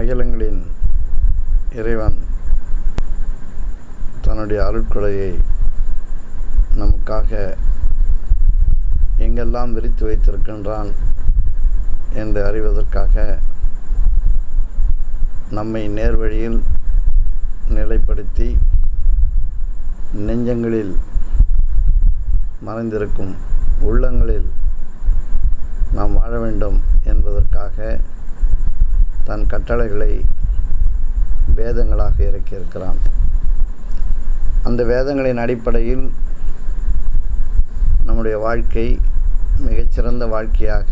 அகிலங்களின் இறைவன் தன்னுடைய அருட்கொடையை நமக்காக எங்கெல்லாம் விரித்து வைத்திருக்கின்றான் என்று அறிவதற்காக நம்மை நேர்வழியில் நிலைப்படுத்தி நெஞ்சங்களில் மறைந்திருக்கும் உள்ளங்களில் நாம் வாழ வேண்டும் என்பதற்காக தன் கட்டளைகளை வேதங்களாக இறக்கியிருக்கிறான் அந்த வேதங்களின் அடிப்படையில் நம்முடைய வாழ்க்கை மிகச்சிறந்த வாழ்க்கையாக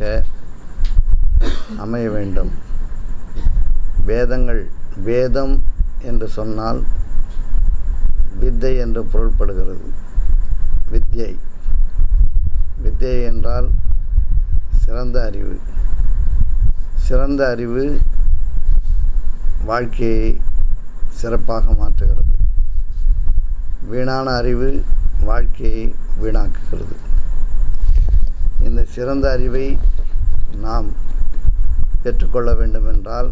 அமைய வேண்டும் வேதங்கள் வேதம் என்று சொன்னால் வித்தை என்று பொருள்படுகிறது வித்யை வித்யை என்றால் சிறந்த அறிவு சிறந்த அறிவு வாழ்க்கையை சிறப்பாக மாற்றுகிறது வீணான அறிவு வாழ்க்கையை வீணாக்குகிறது இந்த சிறந்த அறிவை நாம் பெற்றுக்கொள்ள வேண்டுமென்றால்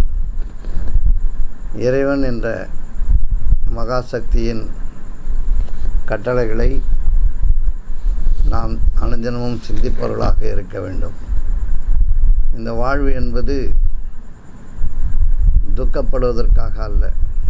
இறைவன் என்ற மகாசக்தியின் கட்டளைகளை நாம் அனுதினமும் சிந்திப்பவர்களாக இருக்க வேண்டும் இந்த வாழ்வு என்பது துக்கப்படுவதற்காக அல்ல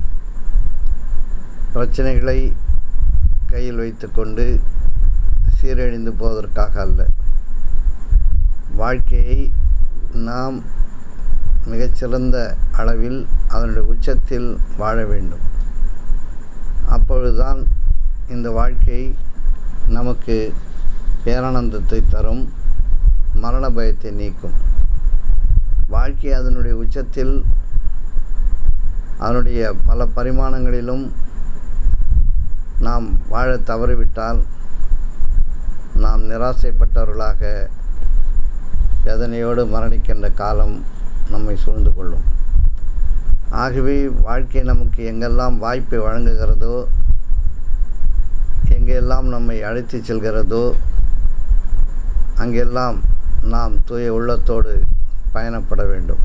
பிரச்சனைகளை கையில் வைத்துக்கொண்டு சீரழிந்து போவதற்காக அல்ல வாழ்க்கையை நாம் மிகச்சிறந்த அளவில் அதனுடைய உச்சத்தில் வாழ வேண்டும் அப்பொழுதுதான் இந்த வாழ்க்கை நமக்கு பேரானந்தத்தை தரும் மரண பயத்தை நீக்கும் வாழ்க்கை அதனுடைய உச்சத்தில் அதனுடைய பல பரிமாணங்களிலும் நாம் வாழ தவறிவிட்டால் நாம் நிராசைப்பட்டவர்களாக வேதனையோடு மரணிக்கின்ற காலம் நம்மை சூழ்ந்து கொள்ளும் ஆகவே வாழ்க்கை நமக்கு எங்கெல்லாம் வாய்ப்பை வழங்குகிறதோ எங்கெல்லாம் நம்மை அழைத்து செல்கிறதோ அங்கெல்லாம் நாம் தூய உள்ளத்தோடு பயணப்பட வேண்டும்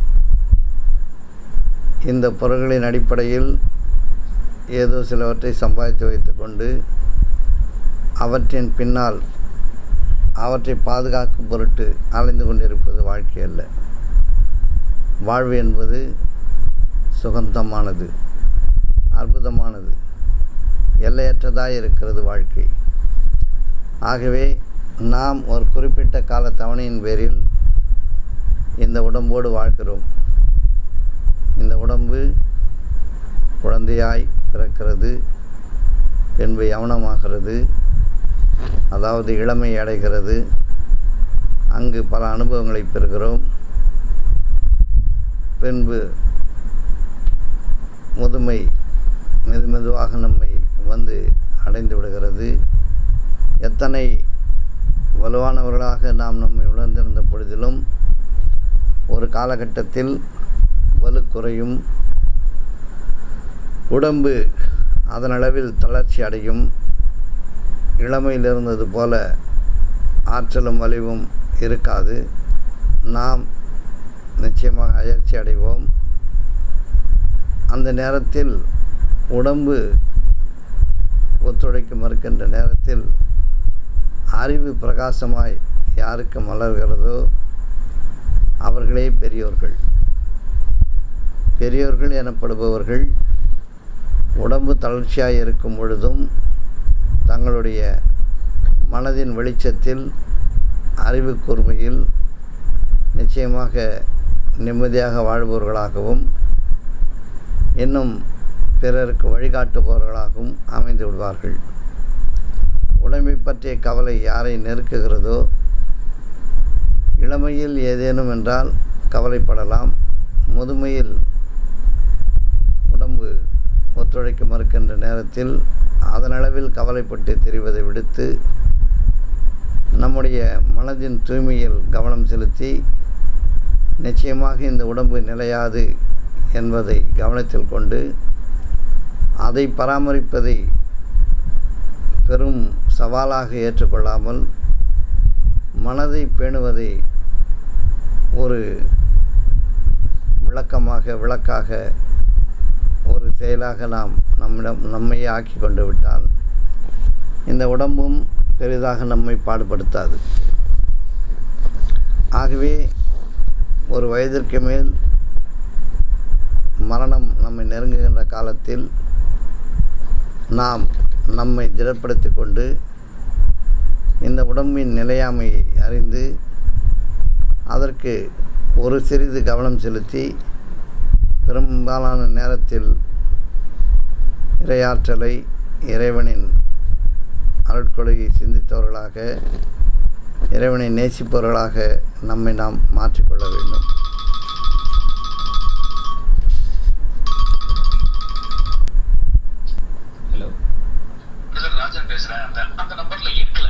இந்த பொருள்களின் அடிப்படையில் ஏதோ சிலவற்றை சம்பாதித்து வைத்துக்கொண்டு அவற்றின் பின்னால் அவற்றை பாதுகாக்கும் பொருட்டு அலைந்து கொண்டிருப்பது வாழ்க்கை அல்ல வாழ்வு என்பது சுகந்தமானது அற்புதமானது எல்லையற்றதாக இருக்கிறது வாழ்க்கை ஆகவே நாம் ஒரு குறிப்பிட்ட கால தவணையின் பேரில் இந்த உடம்போடு வாழ்கிறோம் இந்த உடம்பு குழந்தையாய் பிறக்கிறது பின்பு யவனமாகிறது அதாவது இளமை அடைகிறது அங்கு பல அனுபவங்களை பெறுகிறோம் பின்பு முதுமை மெது மெதுவாக நம்மை வந்து அடைந்து விடுகிறது எத்தனை வலுவானவர்களாக நாம் நம்மை உணர்ந்திருந்த பொழுதிலும் ஒரு காலகட்டத்தில் வலு குறையும் உடம்பு அதனளவில் தளர்ச்சி அடையும் இளமையில் இருந்தது போல ஆற்றலும் வலிவும் இருக்காது நாம் நிச்சயமாக அயற்சி அடைவோம் அந்த நேரத்தில் உடம்பு ஒத்துழைக்க மறுக்கின்ற நேரத்தில் அறிவு பிரகாசமாய் யாருக்கு மலர்கிறதோ அவர்களே பெரியோர்கள் பெரியோர்கள் எனப்படுபவர்கள் உடம்பு தளர்ச்சியாக இருக்கும் பொழுதும் தங்களுடைய மனதின் வெளிச்சத்தில் அறிவு கூர்மையில் நிச்சயமாக நிம்மதியாக வாழ்பவர்களாகவும் இன்னும் பிறருக்கு வழிகாட்டுபவர்களாகவும் அமைந்து விடுவார்கள் உடம்பை பற்றிய கவலை யாரை நெருக்குகிறதோ இளமையில் ஏதேனும் என்றால் கவலைப்படலாம் முதுமையில் உடம்பு ஒத்துழைக்க மறுக்கின்ற நேரத்தில் அதனளவில் கவலைப்பட்டு தெரிவதை விடுத்து நம்முடைய மனதின் தூய்மையில் கவனம் செலுத்தி நிச்சயமாக இந்த உடம்பு நிலையாது என்பதை கவனத்தில் கொண்டு அதை பராமரிப்பதை பெரும் சவாலாக ஏற்றுக்கொள்ளாமல் மனதை பேணுவதை ஒரு விளக்கமாக விளக்காக ஒரு செயலாக நாம் நம்மிடம் நம்மையே ஆக்கி கொண்டு விட்டால் இந்த உடம்பும் பெரிதாக நம்மை பாடுபடுத்தாது ஆகவே ஒரு வயதிற்கு மேல் மரணம் நம்மை நெருங்குகின்ற காலத்தில் நாம் நம்மை திடப்படுத்தி கொண்டு இந்த உடம்பின் நிலையாமையை அறிந்து அதற்கு ஒரு சிறிது கவனம் செலுத்தி பெரும்பாலான நேரத்தில் இறையாற்றலை இறைவனின் அருட்கொலையை சிந்தித்தவர்களாக இறைவனை நேசிப்பவர்களாக நம்மை நாம் மாற்றிக்கொள்ள வேண்டும் ஹலோ பிரதர் ராஜன் பேசுறேன் அந்த அந்த நம்பர்ல இருக்கல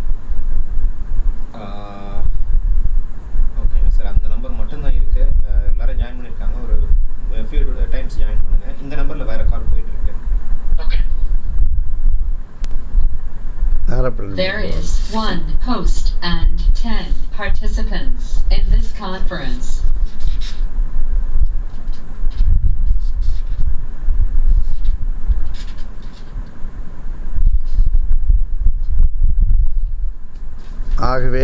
ஓகேங்க சார் அந்த நம்பர் மட்டும்தான் இருக்கு அஹ், எல்லாரும் ஜாயின் பண்ணியிருக்காங்க ஒரு ஃபியூ டைம்ஸ் ஜாயின் பண்ணுங்க இந்த நம்பரில் வேற கால் போயிட்டு இருக்கு ஓகே நகரப்பிள்ளை There is one host and 10 participants in this conference. ஆகவே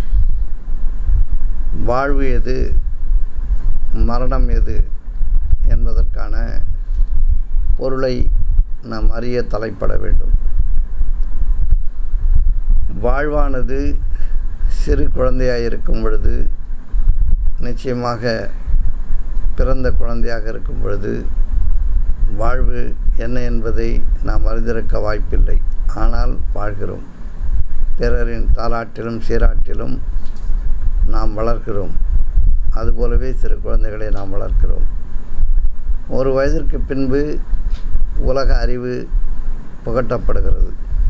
வாழ்வு எது மரணம் எது என்பதற்கான பொருளை நாம் அறிய தலைப்பட வேண்டும் வாழ்வானது சிறு குழந்தையாக இருக்கும் பொழுது நிச்சயமாக பிறந்த குழந்தையாக இருக்கும் பொழுது வாழ்வு என்ன என்பதை நாம் அறிந்திருக்க வாய்ப்பில்லை ஆனால் வாழ்கிறோம் பிறரின் தாலாட்டிலும் சீராட்டிலும் நாம் வளர்கிறோம் அதுபோலவே சிறு குழந்தைகளை நாம் வளர்க்கிறோம் ஒரு வயதிற்கு பின்பு உலக அறிவு புகட்டப்படுகிறது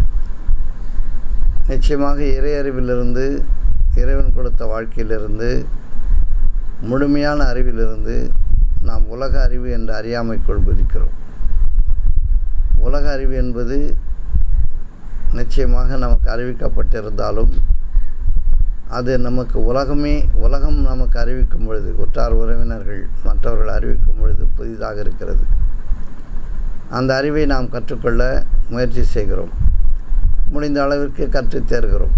நிச்சயமாக இறை அறிவிலிருந்து இறைவன் கொடுத்த வாழ்க்கையிலிருந்து முழுமையான அறிவிலிருந்து நாம் உலக அறிவு என்ற அறியாமைக்குள் குதிக்கிறோம் உலக அறிவு என்பது நிச்சயமாக நமக்கு அறிவிக்கப்பட்டிருந்தாலும் அது நமக்கு உலகமே உலகம் நமக்கு அறிவிக்கும் பொழுது உற்றார் உறவினர்கள் மற்றவர்கள் அறிவிக்கும் பொழுது புதிதாக இருக்கிறது அந்த அறிவை நாம் கற்றுக்கொள்ள முயற்சி செய்கிறோம் முடிந்த அளவிற்கு கற்றுத் தேர்கிறோம்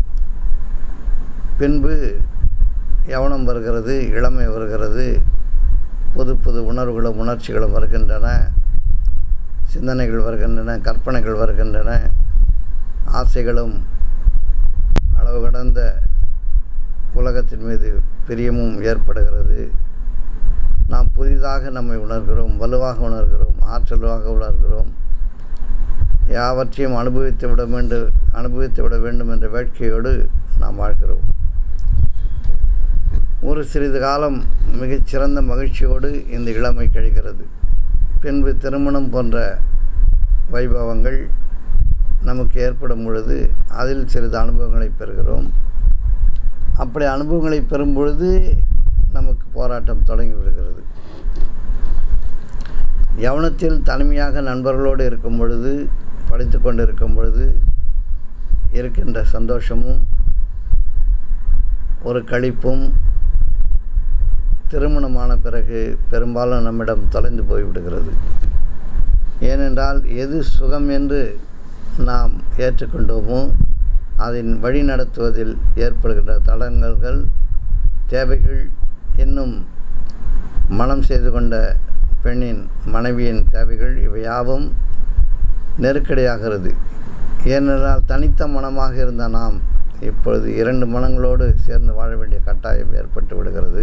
பின்பு யவனம் வருகிறது இளமை வருகிறது புது புது உணர்வுகளும் உணர்ச்சிகளும் வருகின்றன சிந்தனைகள் வருகின்றன கற்பனைகள் வருகின்றன ஆசைகளும் அளவு கடந்த உலகத்தின் மீது பிரியமும் ஏற்படுகிறது நாம் புதிதாக நம்மை உணர்கிறோம் வலுவாக உணர்கிறோம் ஆற்றலாக உணர்கிறோம் யாவற்றையும் அனுபவித்து விட வேண்டும் அனுபவித்து விட வேண்டும் என்ற வேட்கையோடு நாம் வாழ்கிறோம் ஒரு சிறிது காலம் மிகச்சிறந்த மகிழ்ச்சியோடு இந்த இளமை கழிகிறது பின்பு திருமணம் போன்ற வைபவங்கள் நமக்கு ஏற்படும் பொழுது அதில் சிறிது அனுபவங்களை பெறுகிறோம் அப்படி அனுபவங்களை பெறும் பொழுது நமக்கு போராட்டம் தொடங்கி விடுகிறது யவனத்தில் தனிமையாக நண்பர்களோடு இருக்கும் பொழுது படித்து கொண்டு இருக்கும் பொழுது இருக்கின்ற சந்தோஷமும் ஒரு களிப்பும் திருமணமான பிறகு பெரும்பாலும் நம்மிடம் தொலைந்து போய்விடுகிறது ஏனென்றால் எது சுகம் என்று நாம் ஏற்றுக்கொண்டோமோ அதன் வழி நடத்துவதில் ஏற்படுகின்ற தடங்கல்கள் தேவைகள் இன்னும் மனம் செய்து கொண்ட பெண்ணின் மனைவியின் தேவைகள் இவை யாவும் நெருக்கடியாகிறது ஏனென்றால் தனித்த மனமாக இருந்த நாம் இப்பொழுது இரண்டு மனங்களோடு சேர்ந்து வாழ வேண்டிய கட்டாயம் ஏற்பட்டு விடுகிறது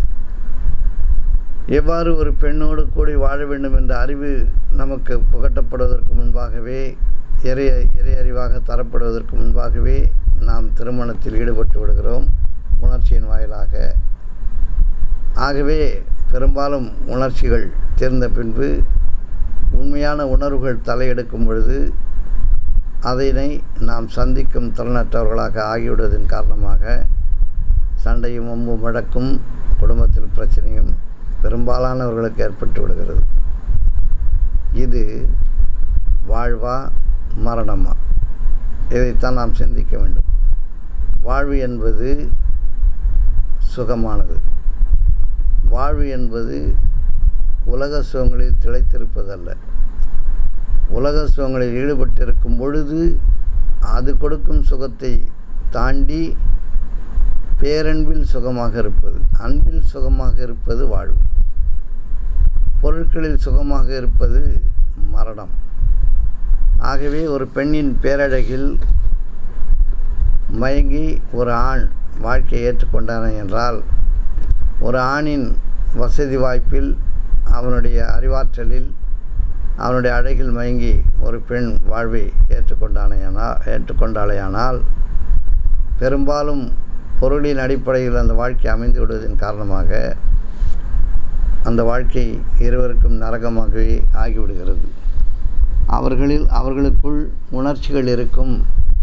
எவ்வாறு ஒரு பெண்ணோடு கூடி வாழ வேண்டும் என்ற அறிவு நமக்கு புகட்டப்படுவதற்கு முன்பாகவே இறை இறை அறிவாக தரப்படுவதற்கு முன்பாகவே நாம் திருமணத்தில் ஈடுபட்டு விடுகிறோம் உணர்ச்சியின் வாயிலாக ஆகவே பெரும்பாலும் உணர்ச்சிகள் தீர்ந்த பின்பு உண்மையான உணர்வுகள் தலையெடுக்கும் பொழுது அதனை நாம் சந்திக்கும் திறனற்றவர்களாக ஆகிவிடுவதன் காரணமாக சண்டையும் ஒம்பும் வழக்கும் குடும்பத்தில் பிரச்சனையும் பெரும்பாலானவர்களுக்கு ஏற்பட்டு விடுகிறது இது வாழ்வா மரணமா இதைத்தான் நாம் சிந்திக்க வேண்டும் வாழ்வு என்பது சுகமானது வாழ்வு என்பது உலக சுகங்களில் திளைத்திருப்பதல்ல உலக சுகங்களில் ஈடுபட்டிருக்கும் பொழுது அது கொடுக்கும் சுகத்தை தாண்டி பேரன்பில் சுகமாக இருப்பது அன்பில் சுகமாக இருப்பது வாழ்வு பொருட்களில் சுகமாக இருப்பது மரணம் ஆகவே ஒரு பெண்ணின் பேரழகில் மயங்கி ஒரு ஆண் வாழ்க்கையை ஏற்றுக்கொண்டான என்றால் ஒரு ஆணின் வசதி வாய்ப்பில் அவனுடைய அறிவாற்றலில் அவனுடைய அழகில் மயங்கி ஒரு பெண் வாழ்வை ஏற்றுக்கொண்டானையானால் ஏற்றுக்கொண்டாலேயானால் பெரும்பாலும் பொருளின் அடிப்படையில் அந்த வாழ்க்கை அமைந்து விடுவதன் காரணமாக அந்த வாழ்க்கை இருவருக்கும் நரகமாகவே ஆகிவிடுகிறது அவர்களில் அவர்களுக்குள் உணர்ச்சிகள் இருக்கும்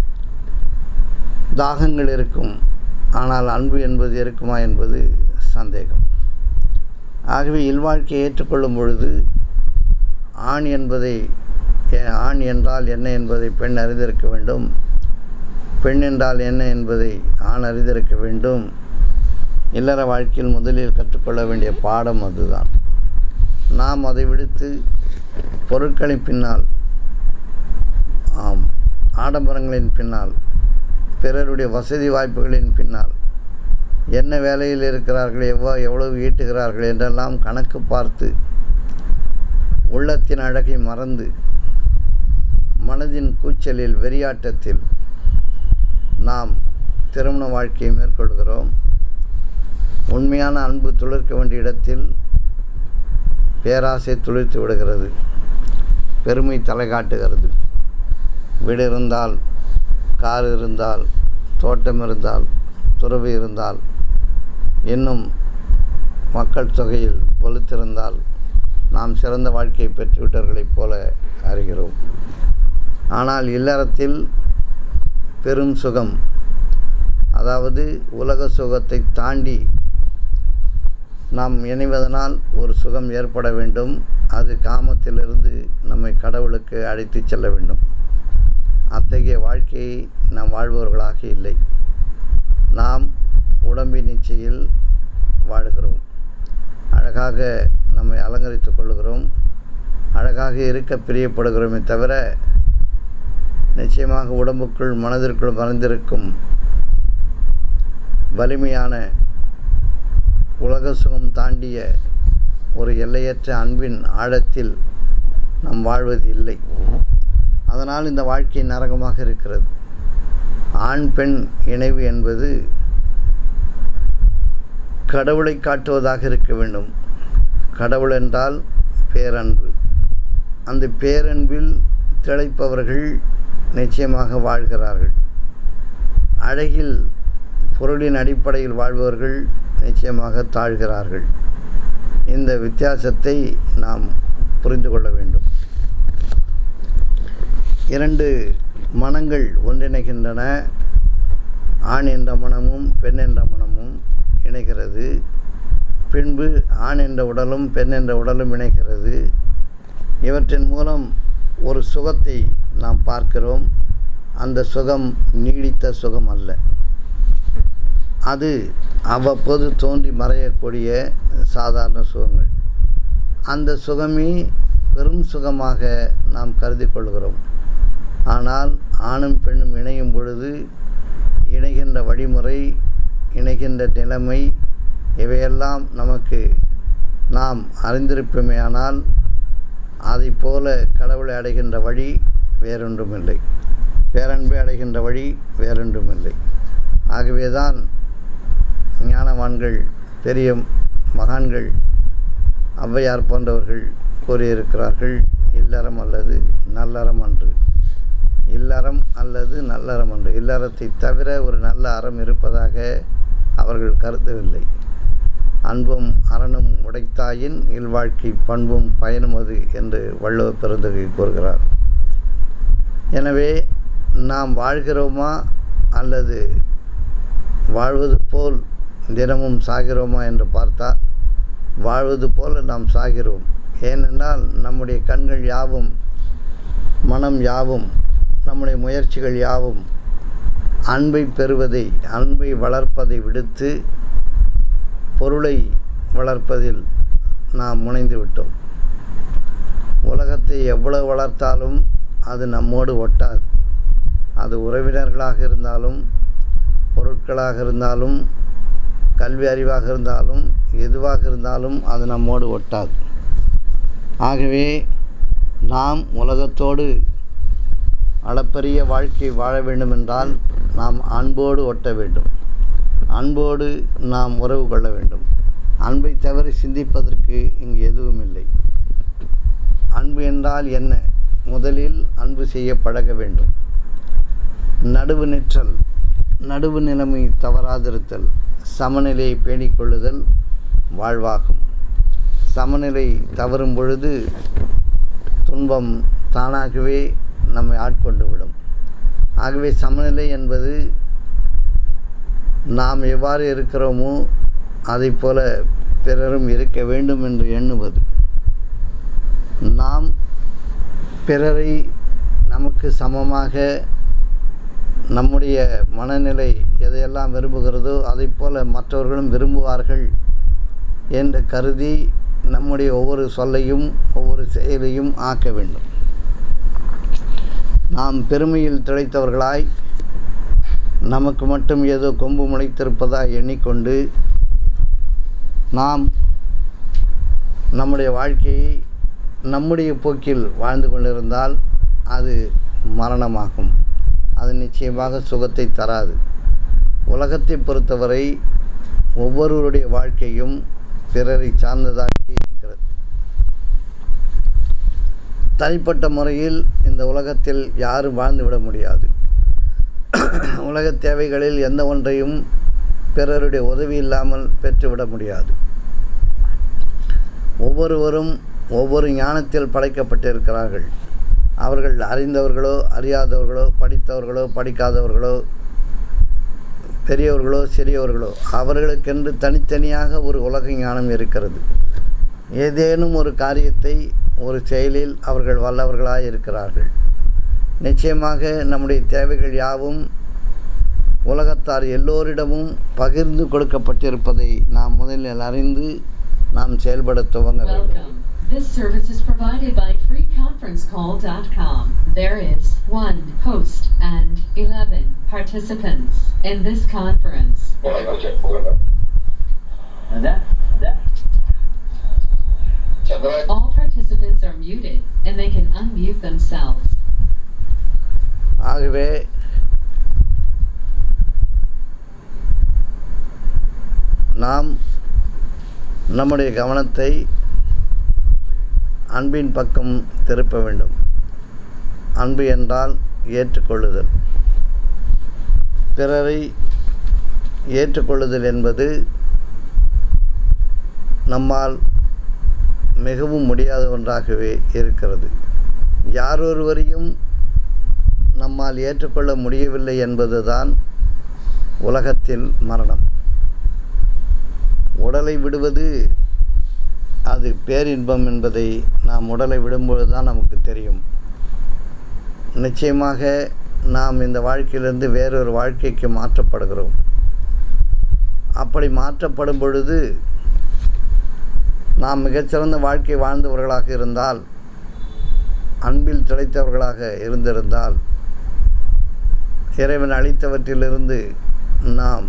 தாகங்கள் இருக்கும் ஆனால் அன்பு என்பது இருக்குமா என்பது சந்தேகம் ஆகவே இல்வாழ்க்கையை ஏற்றுக்கொள்ளும் பொழுது ஆண் என்பதை எ- ஆண் என்றால் என்ன என்பதை பெண் அறிந்திருக்க வேண்டும் பெண் என்றால் என்ன என்பதை ஆண் அறிந்திருக்க வேண்டும் இல்லற வாழ்க்கையில் முதலில் கற்றுக்கொள்ள வேண்டிய பாடம் அதுதான் நாம் அதை விடுத்து பொருட்களின் பின்னால் ஆம் ஆடம்பரங்களின் பின்னால் பிறருடைய வசதி வாய்ப்புகளின் பின்னால் என்ன வேலையில் இருக்கிறார்கள் எவ்வளோ எவ்வளவு ஈட்டுகிறார்கள் என்றெல்லாம் கணக்கு பார்த்து உள்ளத்தின் அழகை மறந்து மனதின் கூச்சலில் வெறியாட்டத்தில் நாம் திருமண வாழ்க்கையை மேற்கொள்கிறோம் உண்மையான அன்பு துளிர்க்க வேண்டிய இடத்தில் பேராசை துளிர்த்து விடுகிறது பெருமை தலை காட்டுகிறது வீடு இருந்தால் கார் இருந்தால் தோட்டம் இருந்தால் துறவு இருந்தால் இன்னும் மக்கள் தொகையில் வலுத்திருந்தால் நாம் சிறந்த வாழ்க்கையை பெற்றுவிட்டவர்களைப் போல அறிகிறோம் ஆனால் இல்லறத்தில் பெரும் சுகம் அதாவது உலக சுகத்தை தாண்டி நாம் இணைவதனால் ஒரு சுகம் ஏற்பட வேண்டும் அது காமத்திலிருந்து நம்மை கடவுளுக்கு அழைத்துச் செல்ல வேண்டும் அத்தகைய வாழ்க்கையை நாம் வாழ்பவர்களாக இல்லை நாம் உடம்பின் இச்சையில் வாழ்கிறோம் அழகாக நம்மை அலங்கரித்துக் கொள்கிறோம் அழகாக இருக்க பிரியப்படுகிறோமே தவிர நிச்சயமாக உடம்புக்குள் மனதிற்குள் மறைந்திருக்கும் வலிமையான உலக சுகம் தாண்டிய ஒரு எல்லையற்ற அன்பின் ஆழத்தில் நாம் வாழ்வது இல்லை அதனால் இந்த வாழ்க்கை நரகமாக இருக்கிறது ஆண் பெண் இணைவு என்பது கடவுளை காட்டுவதாக இருக்க வேண்டும் கடவுள் என்றால் பேரன்பு அந்த பேரன்பில் திளைப்பவர்கள் நிச்சயமாக வாழ்கிறார்கள் அழகில் பொருளின் அடிப்படையில் வாழ்பவர்கள் நிச்சயமாக தாழ்கிறார்கள் இந்த வித்தியாசத்தை நாம் புரிந்து கொள்ள வேண்டும் இரண்டு மனங்கள் ஒன்றிணைகின்றன ஆண் என்ற மனமும் பெண் என்ற மனமும் இணைகிறது பின்பு ஆண் என்ற உடலும் பெண் என்ற உடலும் இணைகிறது இவற்றின் மூலம் ஒரு சுகத்தை நாம் பார்க்கிறோம் அந்த சுகம் நீடித்த சுகம் அல்ல அது அவ்வப்போது தோன்றி மறையக்கூடிய சாதாரண சுகங்கள் அந்த சுகமே பெரும் சுகமாக நாம் கருதி கொள்கிறோம் ஆனால் ஆணும் பெண்ணும் இணையும் பொழுது இணைகின்ற வழிமுறை இணைகின்ற நிலைமை இவையெல்லாம் நமக்கு நாம் அறிந்திருப்போமேயானால் அதைப் போல கடவுளை அடைகின்ற வழி வேறொன்றுமில்லை பேரன்பை அடைகின்ற வழி வேறொன்றுமில்லை ஆகவேதான் ஞானவான்கள் பெரிய மகான்கள் ஔவையார் போன்றவர்கள் கூறியிருக்கிறார்கள் இல்லறம் அல்லது நல்லறம் அன்று இல்லறம் அல்லது நல்லறம் அன்று இல்லறத்தை தவிர ஒரு நல்ல அறம் இருப்பதாக அவர்கள் கருதவில்லை அன்பும் அறனும் உடைத்தாயின் இல்வாழ்க்கை பண்பும் பயனும் அது என்று வள்ளுவ பெருந்தகை கூறுகிறார் எனவே நாம் வாழ்கிறோமா அல்லது வாழ்வது போல் தினமும் சாகிறோமா என்று பார்த்தால் வாழ்வது போல நாம் சாகிறோம் ஏனென்றால் நம்முடைய கண்கள் யாவும் மனம் யாவும் நம்முடைய முயற்சிகள் யாவும் அன்பை பெறுவதை அன்பை வளர்ப்பதை விடுத்து பொருளை வளர்ப்பதில் நாம் முனைந்து விட்டோம் உலகத்தை எவ்வளவு வளர்த்தாலும் அது நம்மோடு ஒட்டாது அது உறவினர்களாக இருந்தாலும் பொருட்களாக இருந்தாலும் கல்வி அறிவாக இருந்தாலும் எதுவாக இருந்தாலும் அது நம்மோடு ஒட்டாது ஆகவே நாம் உலகத்தோடு அளப்பரிய வாழ்க்கை வாழ வேண்டுமென்றால் நாம் அன்போடு ஒட்ட வேண்டும் அன்போடு நாம் உறவு கொள்ள வேண்டும் அன்பை தவிர சிந்திப்பதற்கு இங்கு எதுவும் இல்லை அன்பு என்றால் என்ன முதலில் அன்பு செய்ய பழக வேண்டும் நடுவு நிற்றல் நடுவு நிலைமை தவறாதிருத்தல் சமநிலையை பேணிக் கொள்ளுதல் வாழ்வாகும் சமநிலை தவறும் பொழுது துன்பம் தானாகவே நம்மை ஆட்கொண்டு விடும் ஆகவே சமநிலை என்பது நாம் எவ்வாறு இருக்கிறோமோ அதைப் போல பிறரும் இருக்க வேண்டும் என்று எண்ணுவது நாம் பிறரை நமக்கு சமமாக நம்முடைய மனநிலை எதையெல்லாம் விரும்புகிறதோ அதைப் போல மற்றவர்களும் விரும்புவார்கள் என்று கருதி நம்முடைய ஒவ்வொரு சொல்லையும் ஒவ்வொரு செயலையும் ஆக்க வேண்டும் நாம் பெருமையில் திளைத்தவர்களாய் நமக்கு மட்டும் ஏதோ கொம்பு முளைத்திருப்பதாய் எண்ணிக்கொண்டு நாம் நம்முடைய வாழ்க்கையை நம்முடைய போக்கில் வாழ்ந்து கொண்டிருந்தால் அது மரணமாகும் அது நிச்சயமாக சுகத்தை தராது உலகத்தை பொறுத்தவரை ஒவ்வொருவருடைய வாழ்க்கையும் பிறரை சார்ந்ததாக இருக்கிறது தனிப்பட்ட முறையில் இந்த உலகத்தில் யாரும் வாழ்ந்துவிட முடியாது உலகத் தேவைகளில் எந்த ஒன்றையும் பிறருடைய உதவி இல்லாமல் பெற்றுவிட முடியாது ஒவ்வொருவரும் ஒவ்வொரு ஞானத்தில் படைக்கப்பட்டிருக்கிறார்கள் அவர்கள் அறிந்தவர்களோ அறியாதவர்களோ படித்தவர்களோ படிக்காதவர்களோ பெரியவர்களோ சிறியவர்களோ அவர்களுக்கென்று தனித்தனியாக ஒரு உலக ஞானம் இருக்கிறது ஏதேனும் ஒரு காரியத்தை ஒரு செயலில் அவர்கள் வல்லவர்களாக இருக்கிறார்கள் நிச்சயமாக நம்முடைய தேவைகள் யாவும் உலகத்தார் எல்லோரிடமும் பகிர்ந்து கொடுக்கப்பட்டிருப்பதை நாம் முதலில் அறிந்து நாம் செயல்பட துவங்க வேண்டும் Welcome. This service is provided by freeconferencecall.com. There is one host and 11 participants in this conference. Okay போகல அதான் அதான் Chandra All participants are muted and they can unmute themselves. ஆகவே நாம் நம்முடைய கவனத்தை அன்பின் பக்கம் திருப்ப வேண்டும் அன்பு என்றால் ஏற்றுக்கொள்ளுதல் பிறரை ஏற்றுக்கொள்ளுதல் என்பது நம்மால் மிகவும் முடியாத ஒன்றாகவே இருக்கிறது யாரொருவரையும் நம்மால் ஏற்றுக்கொள்ள முடியவில்லை என்பதுதான் உலகத்தில் மரணம் உடலை விடுவது அது பேரின்பம் என்பதை நாம் உடலை விடும்பொழுது தான் நமக்கு தெரியும் நிச்சயமாக நாம் இந்த வாழ்க்கையிலிருந்து வேறொரு வாழ்க்கைக்கு மாற்றப்படுகிறோம் அப்படி மாற்றப்படும் பொழுது நாம் மிகச்சிறந்த வாழ்க்கை வாழ்ந்தவர்களாக இருந்தால் அன்பில் திளைத்தவர்களாக இருந்திருந்தால் இறைவன் அளித்தவற்றிலிருந்து நாம்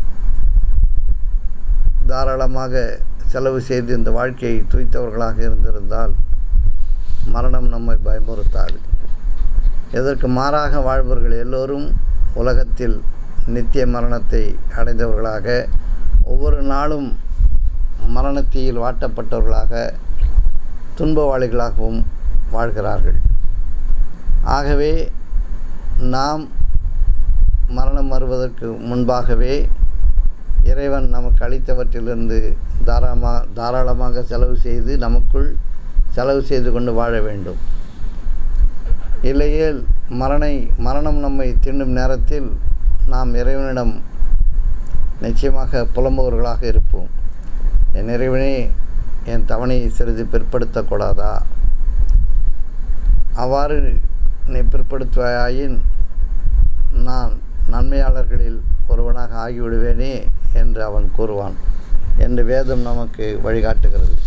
தாராளமாக செலவு செய்து இந்த வாழ்க்கையை துய்த்தவர்களாக இருந்திருந்தால் மரணம் நம்மை பயமுறுத்தாது இதற்கு மாறாக வாழ்பவர்கள் எல்லோரும் உலகத்தில் நித்திய மரணத்தை அடைந்தவர்களாக ஒவ்வொரு நாளும் மரணத்தீயில் வாட்டப்பட்டவர்களாக துன்பவாளிகளாகவும் வாழ்கிறார்கள் ஆகவே நாம் மரணம் வருவதற்கு முன்பாகவே இறைவன் நமக்கு அளித்தவற்றிலிருந்து தாராளமா தாராளமாக செலவு செய்து நமக்குள் செலவு செய்து கொண்டு வாழ வேண்டும் இல்லையேல் மரணை மரணம் நம்மை தின்னும் நேரத்தில் நாம் இறைவனிடம் நிச்சயமாக புலம்புவர்களாக இருப்போம் என் இறைவனே என் தவணையை சிறிது பிற்படுத்தக்கூடாதா அவ்வாறு நீ பிற்படுத்துவாயின் நான் நன்மையாளர்களில் ஒருவனாக ஆகிவிடுவேனே என்று அவன் கூறுவான் என்று வேதம் நமக்கு வழிகாட்டுகிறது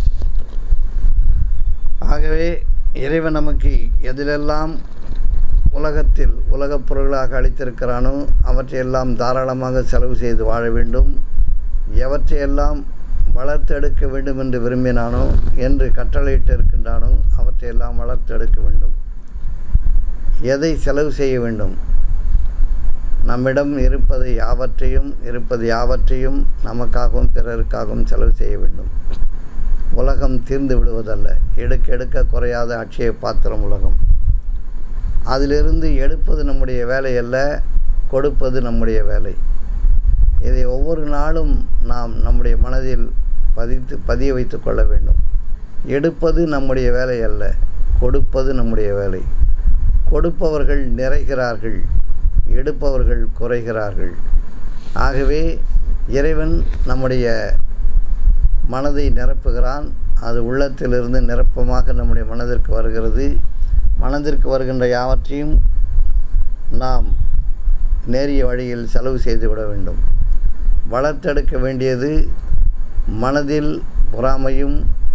ஆகவே இறைவன் நமக்கு எதிலெல்லாம் உலகத்தில் உலகப் பொருள்களாக அளித்திருக்கிறானோ அவற்றையெல்லாம் தாராளமாக செலவு செய்து வாழ வேண்டும் எவற்றையெல்லாம் வளர்த்தெடுக்க வேண்டும் என்று விரும்பினானோ என்று கட்டளையிட்டு இருக்கின்றானோ அவற்றையெல்லாம் வளர்த்தெடுக்க வேண்டும் எதை செலவு செய்ய வேண்டும் நம்மிடம் இருப்பது யாவற்றையும் இருப்பது யாவற்றையும் நமக்காகவும் பிறருக்காகவும் செலவு செய்ய வேண்டும் உலகம் தீர்ந்து விடுவதல்ல எடுக்க எடுக்க குறையாத அட்சய பாத்திரம் உலகம் அதிலிருந்து எடுப்பது நம்முடைய வேலை அல்ல கொடுப்பது நம்முடைய வேலை இதை ஒவ்வொரு நாளும் நாம் நம்முடைய மனதில் பதித்து பதிய வைத்து கொள்ள வேண்டும் எடுப்பது நம்முடைய வேலை அல்ல கொடுப்பது நம்முடைய வேலை கொடுப்பவர்கள் நிறைகிறார்கள் எடுப்பவர்கள் குறைகிறார்கள் ஆகவே இறைவன் நம்முடைய மனதை நிரப்புகிறான் அது உள்ளத்திலிருந்து நிரப்பமாக நம்முடைய மனதிற்கு வருகிறது மனதிற்கு வருகின்ற யாவற்றையும் நாம் நேரிய வழியில் செலவு செய்துவிட வேண்டும் வளர்த்தெடுக்க வேண்டியது மனதில் பொறாமையும்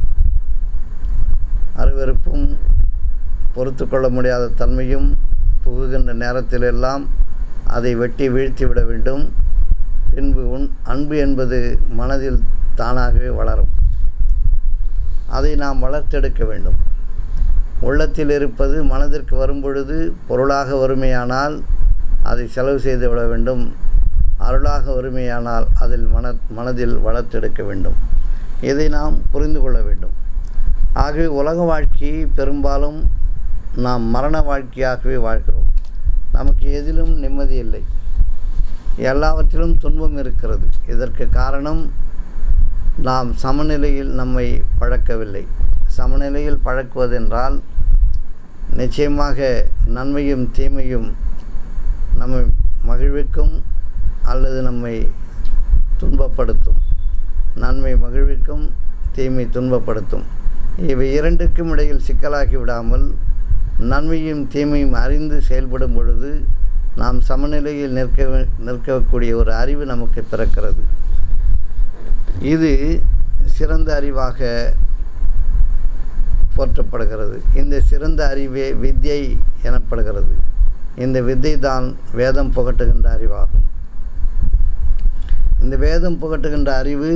அருவருப்பும் பொறுத்து கொள்ள முடியாத தன்மையும் புகுகின்ற நேரத்திலெல்லாம் அதை வெட்டி வீழ்த்திவிட வேண்டும் பின்பு உன் அன்பு என்பது மனதில் தானாகவே வளரும் அதை நாம் வளர்த்தெடுக்க வேண்டும் உள்ளத்தில் இருப்பது மனதிற்கு வரும்பொழுது பொருளாக வறுமையானால் அதை செலவு செய்து விட வேண்டும் அருளாக வறுமையானால் அதில் மன மனதில் வளர்த்தெடுக்க வேண்டும் இதை நாம் புரிந்து கொள்ள வேண்டும் ஆகவே உலக வாழ்க்கையை பெரும்பாலும் நாம் மரண வாழ்க்கையாகவே வாழ்கிறோம் நமக்கு எதிலும் நிம்மதி இல்லை எல்லாவற்றிலும் துன்பம் இருக்கிறது இதற்கு காரணம் நாம் சமநிலையில் நம்மை பழக்கவில்லை சமநிலையில் பழக்குவதென்றால் நிச்சயமாக நன்மையும் தீமையும் நம்மை மகிழ்விக்கும் அல்லது நம்மை துன்பப்படுத்தும் நன்மை மகிழ்விக்கும் தீமை துன்பப்படுத்தும் இவை இரண்டுக்கும் இடையில் சிக்கலாகி விடாமல் நன்மையும் தீமையும் அறிந்து செயல்படும் பொழுது நாம் சமநிலையில் நிற்க வே- நிற்கக்கூடிய ஒரு அறிவு நமக்கு பிறக்கிறது இது சிறந்த அறிவாக போற்றப்படுகிறது இந்த சிறந்த அறிவே வித்யை எனப்படுகிறது இந்த வித்தை தான் வேதம் புகட்டுகின்ற அறிவாகும் இந்த வேதம் புகட்டுகின்ற அறிவு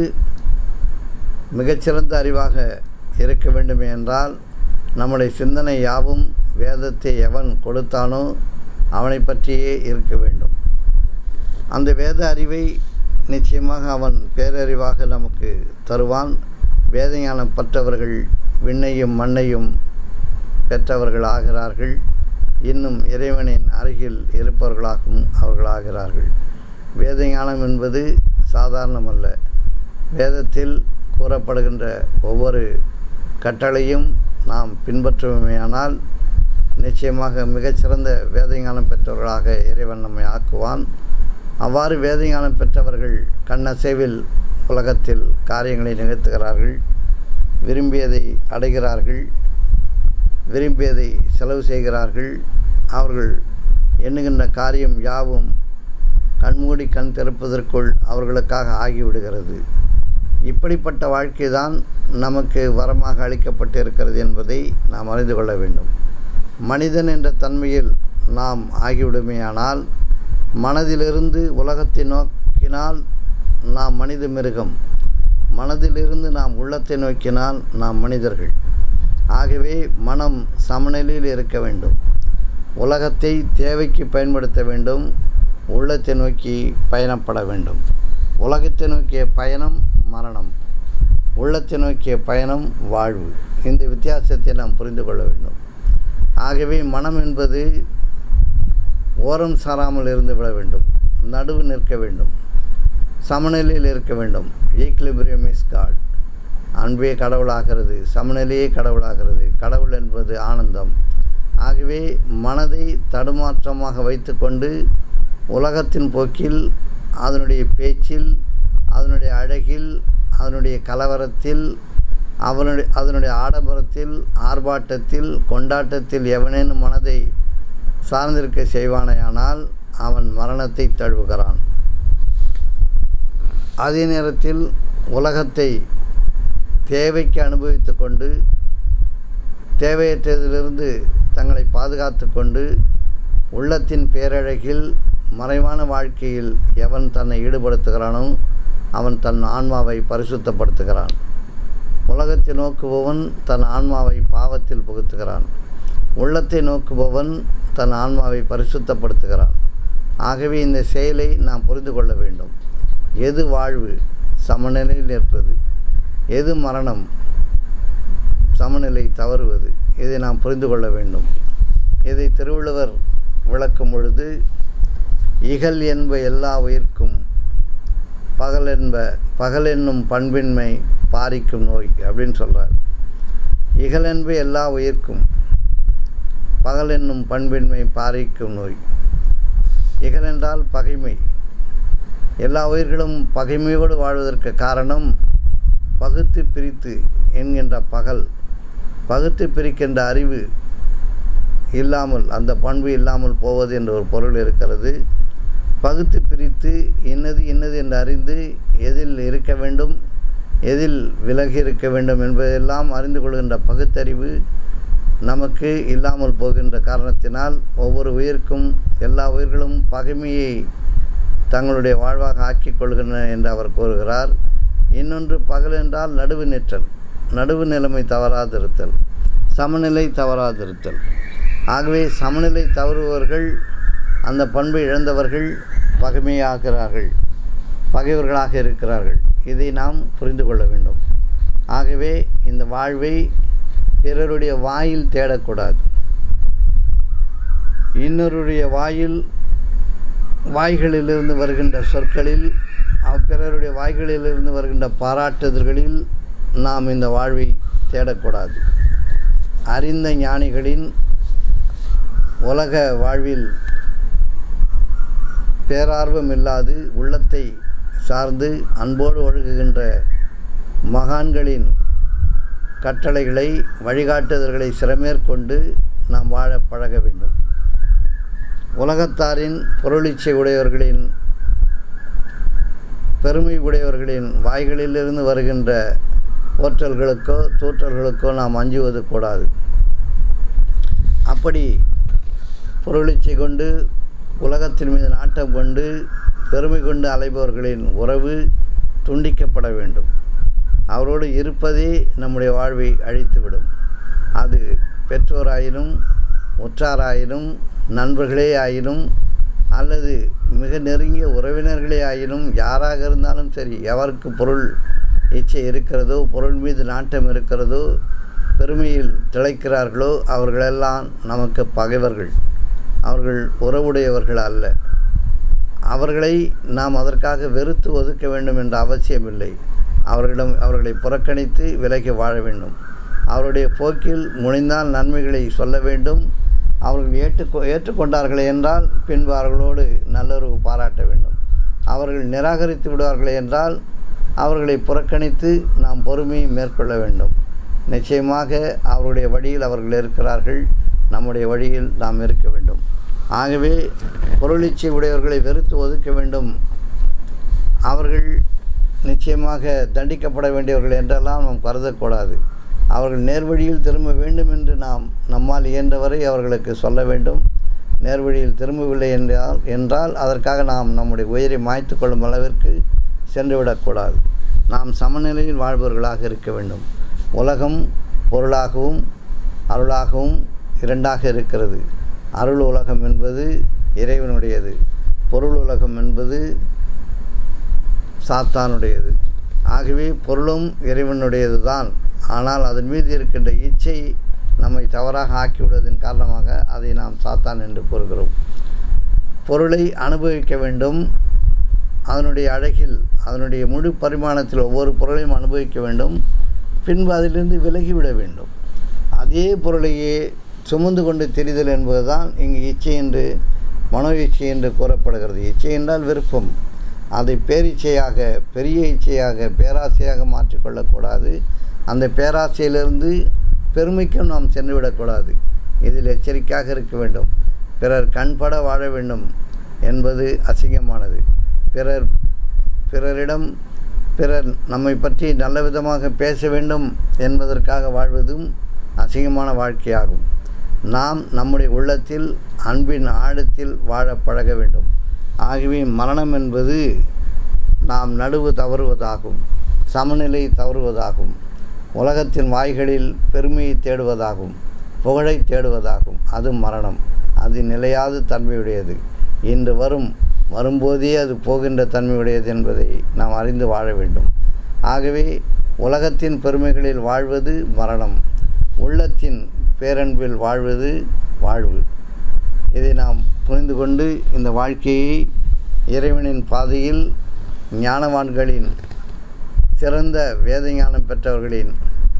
மிகச்சிறந்த அறிவாக இருக்க வேண்டுமே என்றால் நம்முடைய சிந்தனை யாவும் வேதத்தை எவன் கொடுத்தானோ அவனை பற்றியே இருக்க வேண்டும் அந்த வேத அறிவை நிச்சயமாக அவன் பேரறிவாக நமக்கு தருவான் வேதஞானம் பெற்றவர்கள் விண்ணையும் மண்ணையும் பெற்றவர்கள் ஆகிறார்கள் இன்னும் இறைவனின் அருகில் இருப்பவர்களாகவும் அவர்கள் ஆகிறார்கள் வேதஞானம் என்பது சாதாரணமல்ல வேதத்தில் கூறப்படுகின்ற ஒவ்வொரு கட்டளையும் நாம் பின்பற்றுவோமேயானால் நிச்சயமாக மிகச்சிறந்த வேதஞானம் பெற்றவர்களாக இறைவன் நம்மை ஆக்குவான் அவ்வாறு வேதஞானம் பெற்றவர்கள் கண்ணசைவில் உலகத்தில் காரியங்களை நிகழ்த்துகிறார்கள் விரும்பியதை அடைகிறார்கள் விரும்பியதை செலவு செய்கிறார்கள் அவர்கள் எண்ணுகின்ற காரியம் யாவும் கண்மூடி கண் திறப்பதற்குள் அவர்களுக்காக ஆகிவிடுகிறது இப்படிப்பட்ட வாழ்க்கை தான் நமக்கு வரமாக அளிக்கப்பட்டிருக்கிறது என்பதை நாம் அறிந்து கொள்ள வேண்டும் மனிதன் என்ற தன்மையில் நாம் ஆகிவிடுமேயானால் மனதிலிருந்து உலகத்தை நோக்கினால் நாம் மனித மிருகம் மனதிலிருந்து நாம் உள்ளத்தை நோக்கினால் நாம் மனிதர்கள் ஆகவே மனம் சமநிலையில் இருக்க வேண்டும் உலகத்தை தேவைக்கு பயன்படுத்த வேண்டும் உள்ளத்தை நோக்கி பயணப்பட வேண்டும் உலகத்தை நோக்கிய பயணம் மரணம் உள்ளத்தை நோக்கிய பயணம் வாழ்வு இந்த வித்தியாசத்தை நாம் புரிந்து கொள்ள வேண்டும் ஆகவே மனம் என்பது ஓரம் சாராமல் இருந்து விட வேண்டும் நடுவு நிற்க வேண்டும் சமநிலையில் இருக்க வேண்டும் ஈக்லிபிரியம் இஸ் காட் அன்பே கடவுளாகிறது சமநிலையே கடவுளாகிறது கடவுள் என்பது ஆனந்தம் ஆகவே மனதை தடுமாற்றமாக வைத்துக்கொண்டு உலகத்தின் போக்கில் அதனுடைய பேச்சில் அதனுடைய அழகில் அதனுடைய கலவரத்தில் அவனுடைய அதனுடைய ஆடம்பரத்தில் ஆர்ப்பாட்டத்தில் கொண்டாட்டத்தில் எவனேனும் மனதை சார்ந்திருக்க செய்வானேயானால் அவன் மரணத்தை தழுவுகிறான் அதே நேரத்தில் உலகத்தை தேவைக்கு அனுபவித்து கொண்டு தேவையற்றதிலிருந்து தங்களை பாதுகாத்து கொண்டு உள்ளத்தின் பேரழகில் மறைவான வாழ்க்கையில் எவன் தன்னை ஈடுபடுத்துகிறானோ அவன் தன் ஆன்மாவை பரிசுத்தப்படுத்துகிறான் உலகத்தை நோக்குபவன் தன் ஆன்மாவை பாவத்தில் புகுத்துகிறான் உள்ளத்தை நோக்குபவன் தன் ஆன்மாவை பரிசுத்தப்படுத்துகிறான் ஆகவே இந்த செயலை நாம் புரிந்து கொள்ள வேண்டும் எது வாழ்வு சமநிலையில் நிற்பது எது மரணம் சமநிலை தவறுவது இதை நாம் புரிந்து கொள்ள வேண்டும் இதை திருவள்ளுவர் விளக்கும் பொழுது இகல் என்ப எல்லா உயிர்க்கும் பகல் என்ப பகல் என்னும் பண்பின்மை பாரிக்கும் நோய் அப்படின்னு சொல்கிறார் இகல் என்ப எல்லா உயிர்க்கும் பகல் என்னும் பண்பின்மை பாரிக்கும் நோய் இகல் என்றால் பகைமை எல்லா உயிர்களும் பகைமையோடு வாழ்வதற்கு காரணம் பகுத்து பிரித்து என்கின்ற பகல் பகுத்து பிரிக்கின்ற அறிவு இல்லாமல் அந்த பண்பு இல்லாமல் போவது என்ற ஒரு பொருள் இருக்கிறது பகுத்து பிரித்து இன்னது இன்னது என்று அறிந்து எதில் இருக்க வேண்டும் எதில் விலகி இருக்க வேண்டும் என்பதெல்லாம் அறிந்து கொள்கின்ற பகுத்தறிவு நமக்கு இல்லாமல் போகின்ற காரணத்தினால் ஒவ்வொரு உயிர்க்கும் எல்லா உயிர்களும் பகைமையை தங்களுடைய வாழ்வாக ஆக்கிக் கொள்கின்றன என்று அவர் கூறுகிறார் இன்னொன்று பகல் என்றால் நடுவு நிற்றல் நடுவு நிலைமை தவறாதிருத்தல் சமநிலை தவறாதிருத்தல் ஆகவே சமநிலை தவறுபவர்கள் அந்த பண்பை இழந்தவர்கள் பகைமையாகிறார்கள் பகைவர்களாக இருக்கிறார்கள் இதை நாம் புரிந்து கொள்ள வேண்டும் ஆகவே இந்த வாழ்வை பிறருடைய வாயில் தேடக்கூடாது இன்னொருடைய வாயில் வாய்களிலிருந்து வருகின்ற சொற்களில் அவ் பிறருடைய வாய்களிலிருந்து வருகின்ற பாராட்டுதல்களில் நாம் இந்த வாழ்வை தேடக்கூடாது அறிந்த ஞானிகளின் உலக வாழ்வில் பேரார்வம் இல்லாது உள்ளத்தை சார்ந்து அன்போடு ஒழுகுகின்ற மகான்களின் கட்டளைகளை வழிகாட்டுதல்களை சிறமேற்கொண்டு நாம் வாழ பழக வேண்டும் உலகத்தாரின் பொருளிச்சை உடையவர்களின் பெருமை உடையவர்களின் வாய்களிலிருந்து வருகின்ற போற்றல்களுக்கோ தூற்றல்களுக்கோ நாம் அஞ்சுவது கூடாது அப்படி பொருளிச்சை கொண்டு உலகத்தின் மீது நாட்டம் கொண்டு பெருமை கொண்டு அலைபவர்களின் உறவு துண்டிக்கப்பட வேண்டும் அவரோடு இருப்பதே நம்முடைய வாழ்வை அழித்துவிடும் அது பெற்றோராயினும் உற்றாராயினும் நண்பர்களே ஆயினும் அல்லது மிக நெருங்கிய உறவினர்களே ஆயினும் யாராக இருந்தாலும் சரி எவருக்கு பொருள் இச்சை இருக்கிறதோ பொருள் மீது நாட்டம் இருக்கிறதோ பெருமையில் திளைக்கிறார்களோ அவர்களெல்லாம் நமக்கு பகைவர்கள் அவர்கள் உறவுடையவர்கள் அல்ல அவர்களை நாம் அதற்காக வெறுத்து ஒதுக்க வேண்டும் என்ற அவசியமில்லை அவர்களிடம் அவர்களை புறக்கணித்து விலகி வாழ வேண்டும் அவருடைய போக்கில் முனைந்தால் நன்மைகளை சொல்ல வேண்டும் அவர்கள் ஏற்றுக்கொ ஏற்றுக்கொண்டார்களே என்றால் பின்பு அவர்களோடு நல்லுறவு பாராட்ட வேண்டும் அவர்கள் நிராகரித்து விடுவார்களே என்றால் அவர்களை புறக்கணித்து நாம் பொறுமையை மேற்கொள்ள வேண்டும் நிச்சயமாக அவருடைய வழியில் அவர்கள் இருக்கிறார்கள் நம்முடைய வழியில் நாம் இருக்க வேண்டும் ஆகவே பொருளிச்சை உடையவர்களை வெறுத்து ஒதுக்க வேண்டும் அவர்கள் நிச்சயமாக தண்டிக்கப்பட வேண்டியவர்கள் என்றெல்லாம் நாம் கருதக்கூடாது அவர்கள் நேர்வழியில் திரும்ப வேண்டும் என்று நாம் நம்மால் இயன்றவரை அவர்களுக்கு சொல்ல வேண்டும் நேர்வழியில் திரும்பவில்லை என்றால் என்றால் அதற்காக நாம் நம்முடைய உயிரை மாய்த்து கொள்ளும் அளவிற்கு சென்றுவிடக்கூடாது நாம் சமநிலையில் வாழ்பவர்களாக இருக்க வேண்டும் உலகம் பொருளாகவும் அருளாகவும் இரண்டாக இருக்கிறது அருள் உலகம் என்பது இறைவனுடையது பொருள் உலகம் என்பது சாத்தானுடையது ஆகவே பொருளும் இறைவனுடையது தான் ஆனால் அதன் மீது இருக்கின்ற இச்சை நம்மை தவறாக ஆக்கிவிடுவதன் காரணமாக அதை நாம் சாத்தான் என்று கூறுகிறோம் பொருளை அனுபவிக்க வேண்டும் அதனுடைய அழகில் அதனுடைய முழு பரிமாணத்தில் ஒவ்வொரு பொருளையும் அனுபவிக்க வேண்டும் பின்பு அதிலிருந்து விலகிவிட வேண்டும் அதே பொருளையே சுமந்து கொண்டு தெரிதல் என்பதுதான் இங்கு இச்சை என்று மனோ இச்சை என்று கூறப்படுகிறது இச்சை என்றால் விருப்பம் அதை பேரிச்சையாக பெரிய இச்சையாக பேராசையாக மாற்றிக்கொள்ளக்கூடாது அந்த பேராசையிலிருந்து பெருமைக்கும் நாம் சென்றுவிடக்கூடாது இதில் எச்சரிக்கையாக இருக்க வேண்டும் பிறர் கண்பட வாழ வேண்டும் என்பது அசிங்கமானது பிறர் பிறரிடம் பிறர் நம்மை பற்றி நல்ல விதமாக பேச வேண்டும் என்பதற்காக வாழ்வதும் அசிங்கமான வாழ்க்கையாகும் நாம் நம்முடைய உள்ளத்தில் அன்பின் ஆழத்தில் வாழ பழக வேண்டும் ஆகவே மரணம் என்பது நாம் நடுவு தவறுவதாகும் சமநிலை தவறுவதாகும் உலகத்தின் வாய்களில் பெருமையை தேடுவதாகும் புகழை தேடுவதாகும் அது மரணம் அது நிலையாத தன்மையுடையது இன்று வரும் வரும்போதே அது போகின்ற தன்மையுடையது என்பதை நாம் அறிந்து வாழ வேண்டும் ஆகவே உலகத்தின் பெருமைகளில் வாழ்வது மரணம் உள்ளத்தின் பேரன்பில் வாழ்வது வாழ்வு இதை நாம் புரிந்து கொண்டு இந்த வாழ்க்கையை இறைவனின் பாதையில் ஞானவான்களின் சிறந்த வேத ஞானம் பெற்றவர்களின்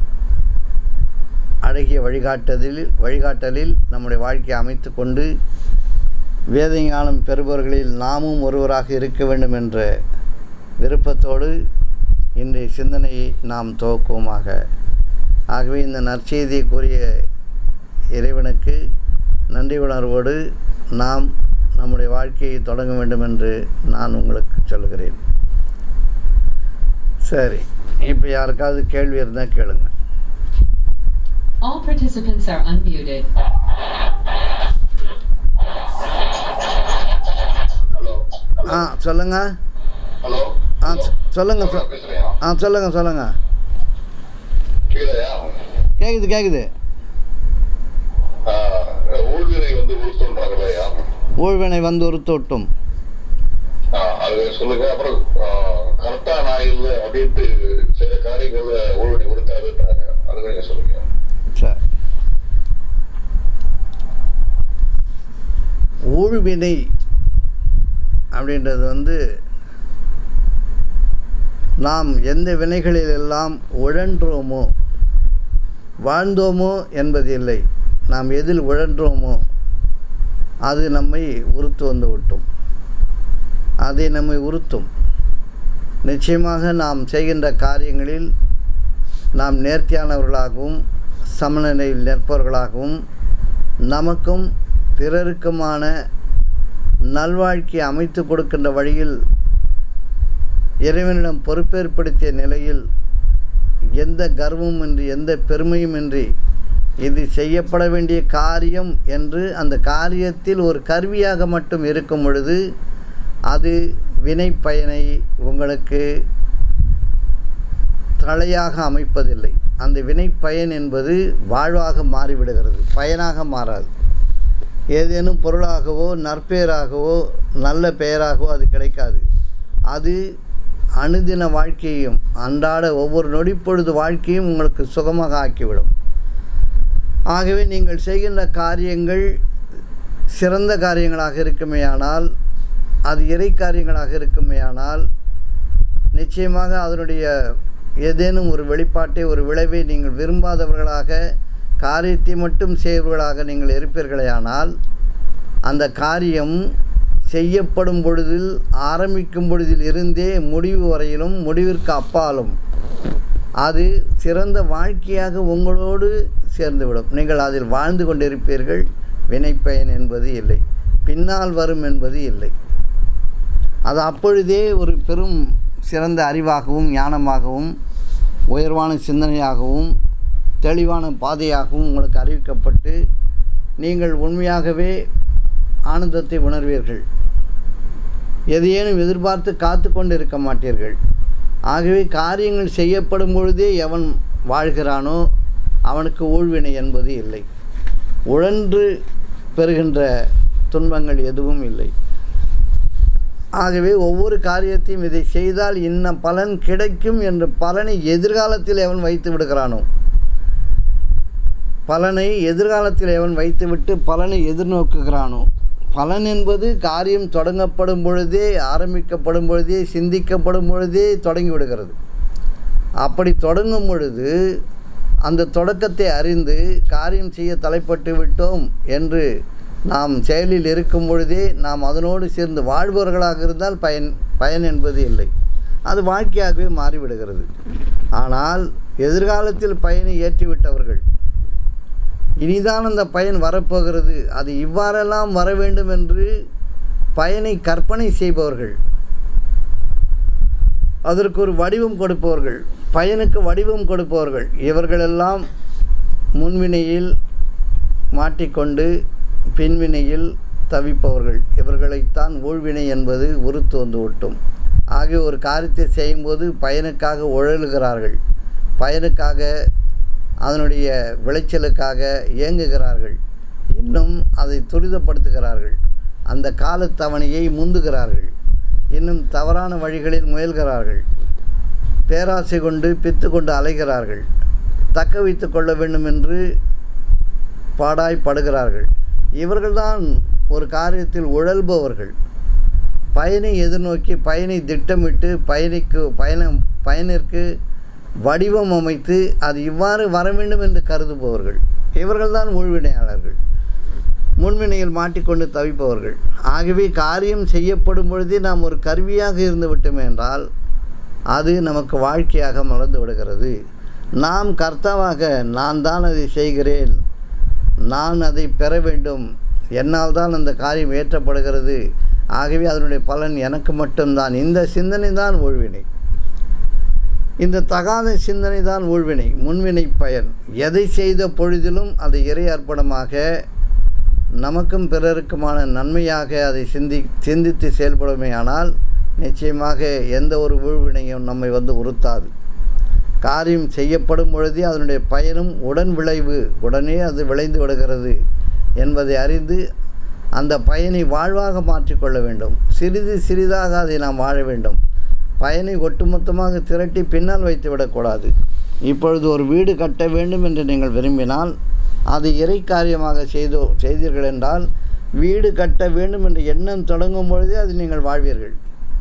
அழகிய வழிகாட்டுதலில் வழிகாட்டலில் நம்முடைய வாழ்க்கையை அமைத்து கொண்டு வேத ஞானம் பெறுபவர்களில் நாமும் ஒருவராக இருக்க வேண்டும் என்ற விருப்பத்தோடு இன்றைய சிந்தனையை நாம் துவக்குவோமாக ஆகவே இந்த நற்செய்தியை கூறிய இறைவனுக்கு நன்றி உணர்வோடு நாம் நம்முடைய வாழ்க்கையை தொடங்க வேண்டும் என்று நான் உங்களுக்கு சொல்கிறேன் சரி இப்போ யாருக்காவது கேள்வி இருந்தால் கேளுங்க All participants are unmuted. Hello ஆ சொல்லுங்கள் ஹலோ ஆ சொ- சொல்லுங்க சொ- பேசுறியா ஆ சொல்லுங்கள் சொல்லுங்கள் கீழையா கேட்குது கேட்குது ஊழ்வினை வந்து உறுத்துன்றாங்களையா ஊழ்வினை வந்து உறுத்தோட்டும் அது சொல்லுங்க அப்புறம் கரெக்டா நான் இல்லை அப்படின்ட்டு சில காரியங்கள்ல ஊழ்வினை உறுத்தாதுன்றாங்க அது கொஞ்சம் சொல்லுங்க சரி ஊழ்வினை அப்படின்றது வந்து நாம் எந்த வினைகளிலெல்லாம் உழன்றோமோ வாழ்ந்தோமோ என்பது இல்லை நாம் எதில் உழன்றோமோ அது நம்மை உறுத்து வந்து விட்டும் அதை நம்மை உறுத்தும் நிச்சயமாக நாம் செய்கின்ற காரியங்களில் நாம் நேர்த்தியானவர்களாகவும் சமநிலையில் நிற்பவர்களாகவும் நமக்கும் பிறருக்குமான நல்வாழ்க்கை அமைத்து கொடுக்கின்ற வழியில் இறைவனிடம் பொறுப்பேற்படுத்திய நிலையில் எந்த கர்வமும் இன்றி எந்த பெருமையும் இன்றி இது செய்யப்பட வேண்டிய காரியம் என்று அந்த காரியத்தில் ஒரு கருவியாக மட்டும் இருக்கும் பொழுது அது வினை பயனை உங்களுக்கு தலையாக அமைப்பதில்லை அந்த வினை பயன் என்பது வாழ்வாக மாறிவிடுகிறது பயனாக மாறாது ஏதேனும் பொருளாகவோ நற்பெயராகவோ நல்ல பெயராகவோ அது கிடைக்காது அது அனுதின வாழ்க்கையையும் அன்றாட ஒவ்வொரு நொடிப்பொழுது வாழ்க்கையும் உங்களுக்கு சுகமாக ஆக்கிவிடும் ஆகவே நீங்கள் செய்கின்ற காரியங்கள் சிறந்த காரியங்களாக இருக்குமேயானால் அது இறை காரியங்களாக இருக்குமேயானால் நிச்சயமாக அதனுடைய ஏதேனும் ஒரு வெளிப்பாட்டை ஒரு விளைவை நீங்கள் விரும்பாதவர்களாக காரியத்தை மட்டும் செய்வர்களாக நீங்கள் இருப்பீர்களேயானால் அந்த காரியம் செய்யப்படும் பொழுதில் ஆரம்பிக்கும் பொழுதில் இருந்தே முடிவு வரையிலும் முடிவிற்கு அப்பாலும் அது சிறந்த வாழ்க்கையாக உங்களோடு சேர்ந்துவிடும் நீங்கள் அதில் வாழ்ந்து கொண்டிருப்பீர்கள் வினைப்பயன் என்பது இல்லை பின்னால் வரும் என்பது இல்லை அது அப்பொழுதே ஒரு பெரும் சிறந்த அறிவாகவும் ஞானமாகவும் உயர்வான சிந்தனையாகவும் தெளிவான பாதையாகவும் உங்களுக்கு அறிவிக்கப்பட்டு நீங்கள் உண்மையாகவே ஆனந்தத்தை உணர்வீர்கள் எதையேனும் எதிர்பார்த்து காத்து கொண்டு இருக்க மாட்டீர்கள் ஆகவே காரியங்கள் செய்யப்படும் பொழுதே எவன் வாழ்கிறானோ அவனுக்கு ஊழ்வினை என்பது இல்லை உழன்று பெறுகின்ற துன்பங்கள் எதுவும் இல்லை ஆகவே ஒவ்வொரு காரியத்தையும் இதை செய்தால் இன்ன பலன் கிடைக்கும் என்ற பலனை எதிர்காலத்தில் எவன் வைத்து விடுகிறானோ பலனை எதிர்காலத்தில் எவன் வைத்துவிட்டு பலனை எதிர்நோக்குகிறானோ பலன் என்பது காரியம் தொடங்கப்படும் பொழுதே ஆரம்பிக்கப்படும் பொழுதே சிந்திக்கப்படும் பொழுதே தொடங்கி விடுகிறது அப்படி தொடங்கும் பொழுது அந்த தொடக்கத்தை அறிந்து காரியம் செய்ய தலைப்பட்டு விட்டோம் என்று நாம் செயலில் இருக்கும் பொழுதே நாம் அதனோடு சேர்ந்து வாழ்பவர்களாக இருந்தால் பயன் பயன் என்பது இல்லை அது வாழ்க்கையாகவே மாறிவிடுகிறது ஆனால் எதிர்காலத்தில் பயனை ஏற்றிவிட்டவர்கள் இனிதான் அந்த பயன் வரப்போகிறது அது இவ்வாறெல்லாம் வர வேண்டும் என்று பயனை கற்பனை செய்பவர்கள் அதற்கு ஒரு வடிவம் கொடுப்பவர்கள் பயனுக்கு வடிவம் கொடுப்பவர்கள் இவர்களெல்லாம் முன்வினையில் மாட்டிக்கொண்டு பின்வினையில் தவிப்பவர்கள் இவர்களைத்தான் ஊழ்வினை என்பது உருத்து வந்து விட்டும் ஆகிய ஒரு காரியத்தை செய்யும்போது பயனுக்காக உழலுகிறார்கள் பயனுக்காக அதனுடைய விளைச்சலுக்காக இயங்குகிறார்கள் இன்னும் அதை துரிதப்படுத்துகிறார்கள் அந்த காலத்தவணையை முந்துகிறார்கள் இன்னும் தவறான வழிகளில் முயல்கிறார்கள் பேராசை கொண்டு பித்து கொண்டு அலைகிறார்கள் தக்க வைத்து கொள்ள வேண்டும் என்று பாடாய்ப்படுகிறார்கள் இவர்கள்தான் ஒரு காரியத்தில் உழல்பவர்கள் பயனை எதிர்நோக்கி பயனை திட்டமிட்டு பயணிக்கு பயணம் பயனிற்கு வடிவம் அமைத்து அது இவ்வாறு வர வேண்டும் என்று கருதுபவர்கள் இவர்கள்தான் உள்வினையாளர்கள் முன்வினையில் மாட்டிக்கொண்டு தவிப்பவர்கள் ஆகவே காரியம் செய்யப்படும் பொழுதே நாம் ஒரு கருவியாக இருந்து விட்டோம் என்றால் அது நமக்கு வாழ்க்கையாக மலர்ந்து விடுகிறது நாம் கர்த்தாவாக நான் தான் அதை செய்கிறேன் நான் அதை பெற வேண்டும் என்னால் தான் அந்த காரியம் ஏற்றப்படுகிறது ஆகவே அதனுடைய பலன் எனக்கு மட்டும்தான் இந்த சிந்தனை தான் ஊழ்வினை இந்த தகாத சிந்தனை தான் ஊழ்வினை முன்வினை பயன் எதை செய்த பொழுதிலும் அதை இறை அர்ப்பணமாக நமக்கும் பிறருக்குமான நன்மையாக அதை சிந்தி சிந்தித்து செயல்படுமேயானால் நிச்சயமாக எந்த ஒரு ஊழ்வினையும் நம்மை வந்து உறுத்தாது காரியம் செய்யப்படும் பொழுதே அதனுடைய பயனும் உடன் விளைவு உடனே அது விளைந்து விடுகிறது என்பதை அறிந்து அந்த பயனை வாழ்வாக மாற்றிக்கொள்ள வேண்டும் சிறிது சிறிதாக அதை நாம் வாழ வேண்டும் பயனை ஒட்டுமொத்தமாக திரட்டி பின்னால் வைத்து விடக்கூடாது இப்பொழுது ஒரு வீடு கட்ட வேண்டும் என்று நீங்கள் விரும்பினால் அது இறை காரியமாக செய்தோ செய்தீர்கள் என்றால் வீடு கட்ட வேண்டும் என்ற எண்ணம் தொடங்கும் பொழுதே அது நீங்கள் வாழ்வீர்கள்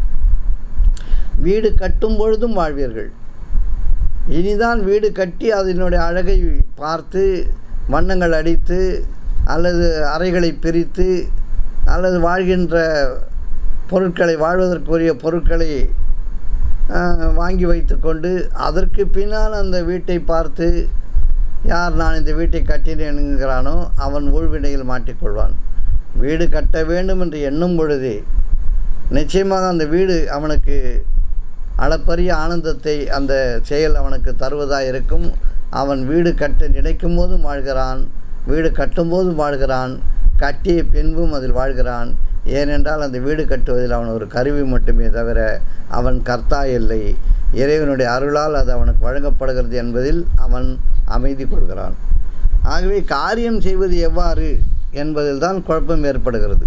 வீடு கட்டும் பொழுதும் வாழ்வீர்கள் இனிதான் வீடு கட்டி அதனுடைய அழகை பார்த்து வண்ணங்கள் அடித்து அல்லது அறைகளை பிரித்து அல்லது வாழ்கின்ற பொருட்களை வாழ்வதற்குரிய பொருட்களை ஆஹ், வாங்கி வைத்துக்கொண்டு அதற்கு பின்னால் அந்த வீட்டை பார்த்து யார் நான் இந்த வீட்டை கட்டினேனுங்கிறானோ அவன் ஊழ்வினையில் மாட்டிக்கொள்வான் வீடு கட்ட வேண்டும் என்று எண்ணும் பொழுதே நிச்சயமாக அந்த வீடு அவனுக்கு அளப்பரிய ஆனந்தத்தை அந்த செயல் அவனுக்கு தருவதாக இருக்கும் அவன் வீடு கட்ட நினைக்கும் போதும் வாழ்கிறான் வீடு கட்டும்போதும் வாழ்கிறான் கட்டிய பின்பும் அதில் வாழ்கிறான் ஏனென்றால் அந்த வீடு கட்டுவதில் அவன் ஒரு கருவி மட்டுமே தவிர அவன் கர்த்தா இல்லை இறைவனுடைய அருளால் அது அவனுக்கு வழங்கப்படுகிறது என்பதில் அவன் அமைதி கொள்கிறான் ஆகவே காரியம் செய்வது எவ்வாறு என்பதில் தான் குழப்பம் ஏற்படுகிறது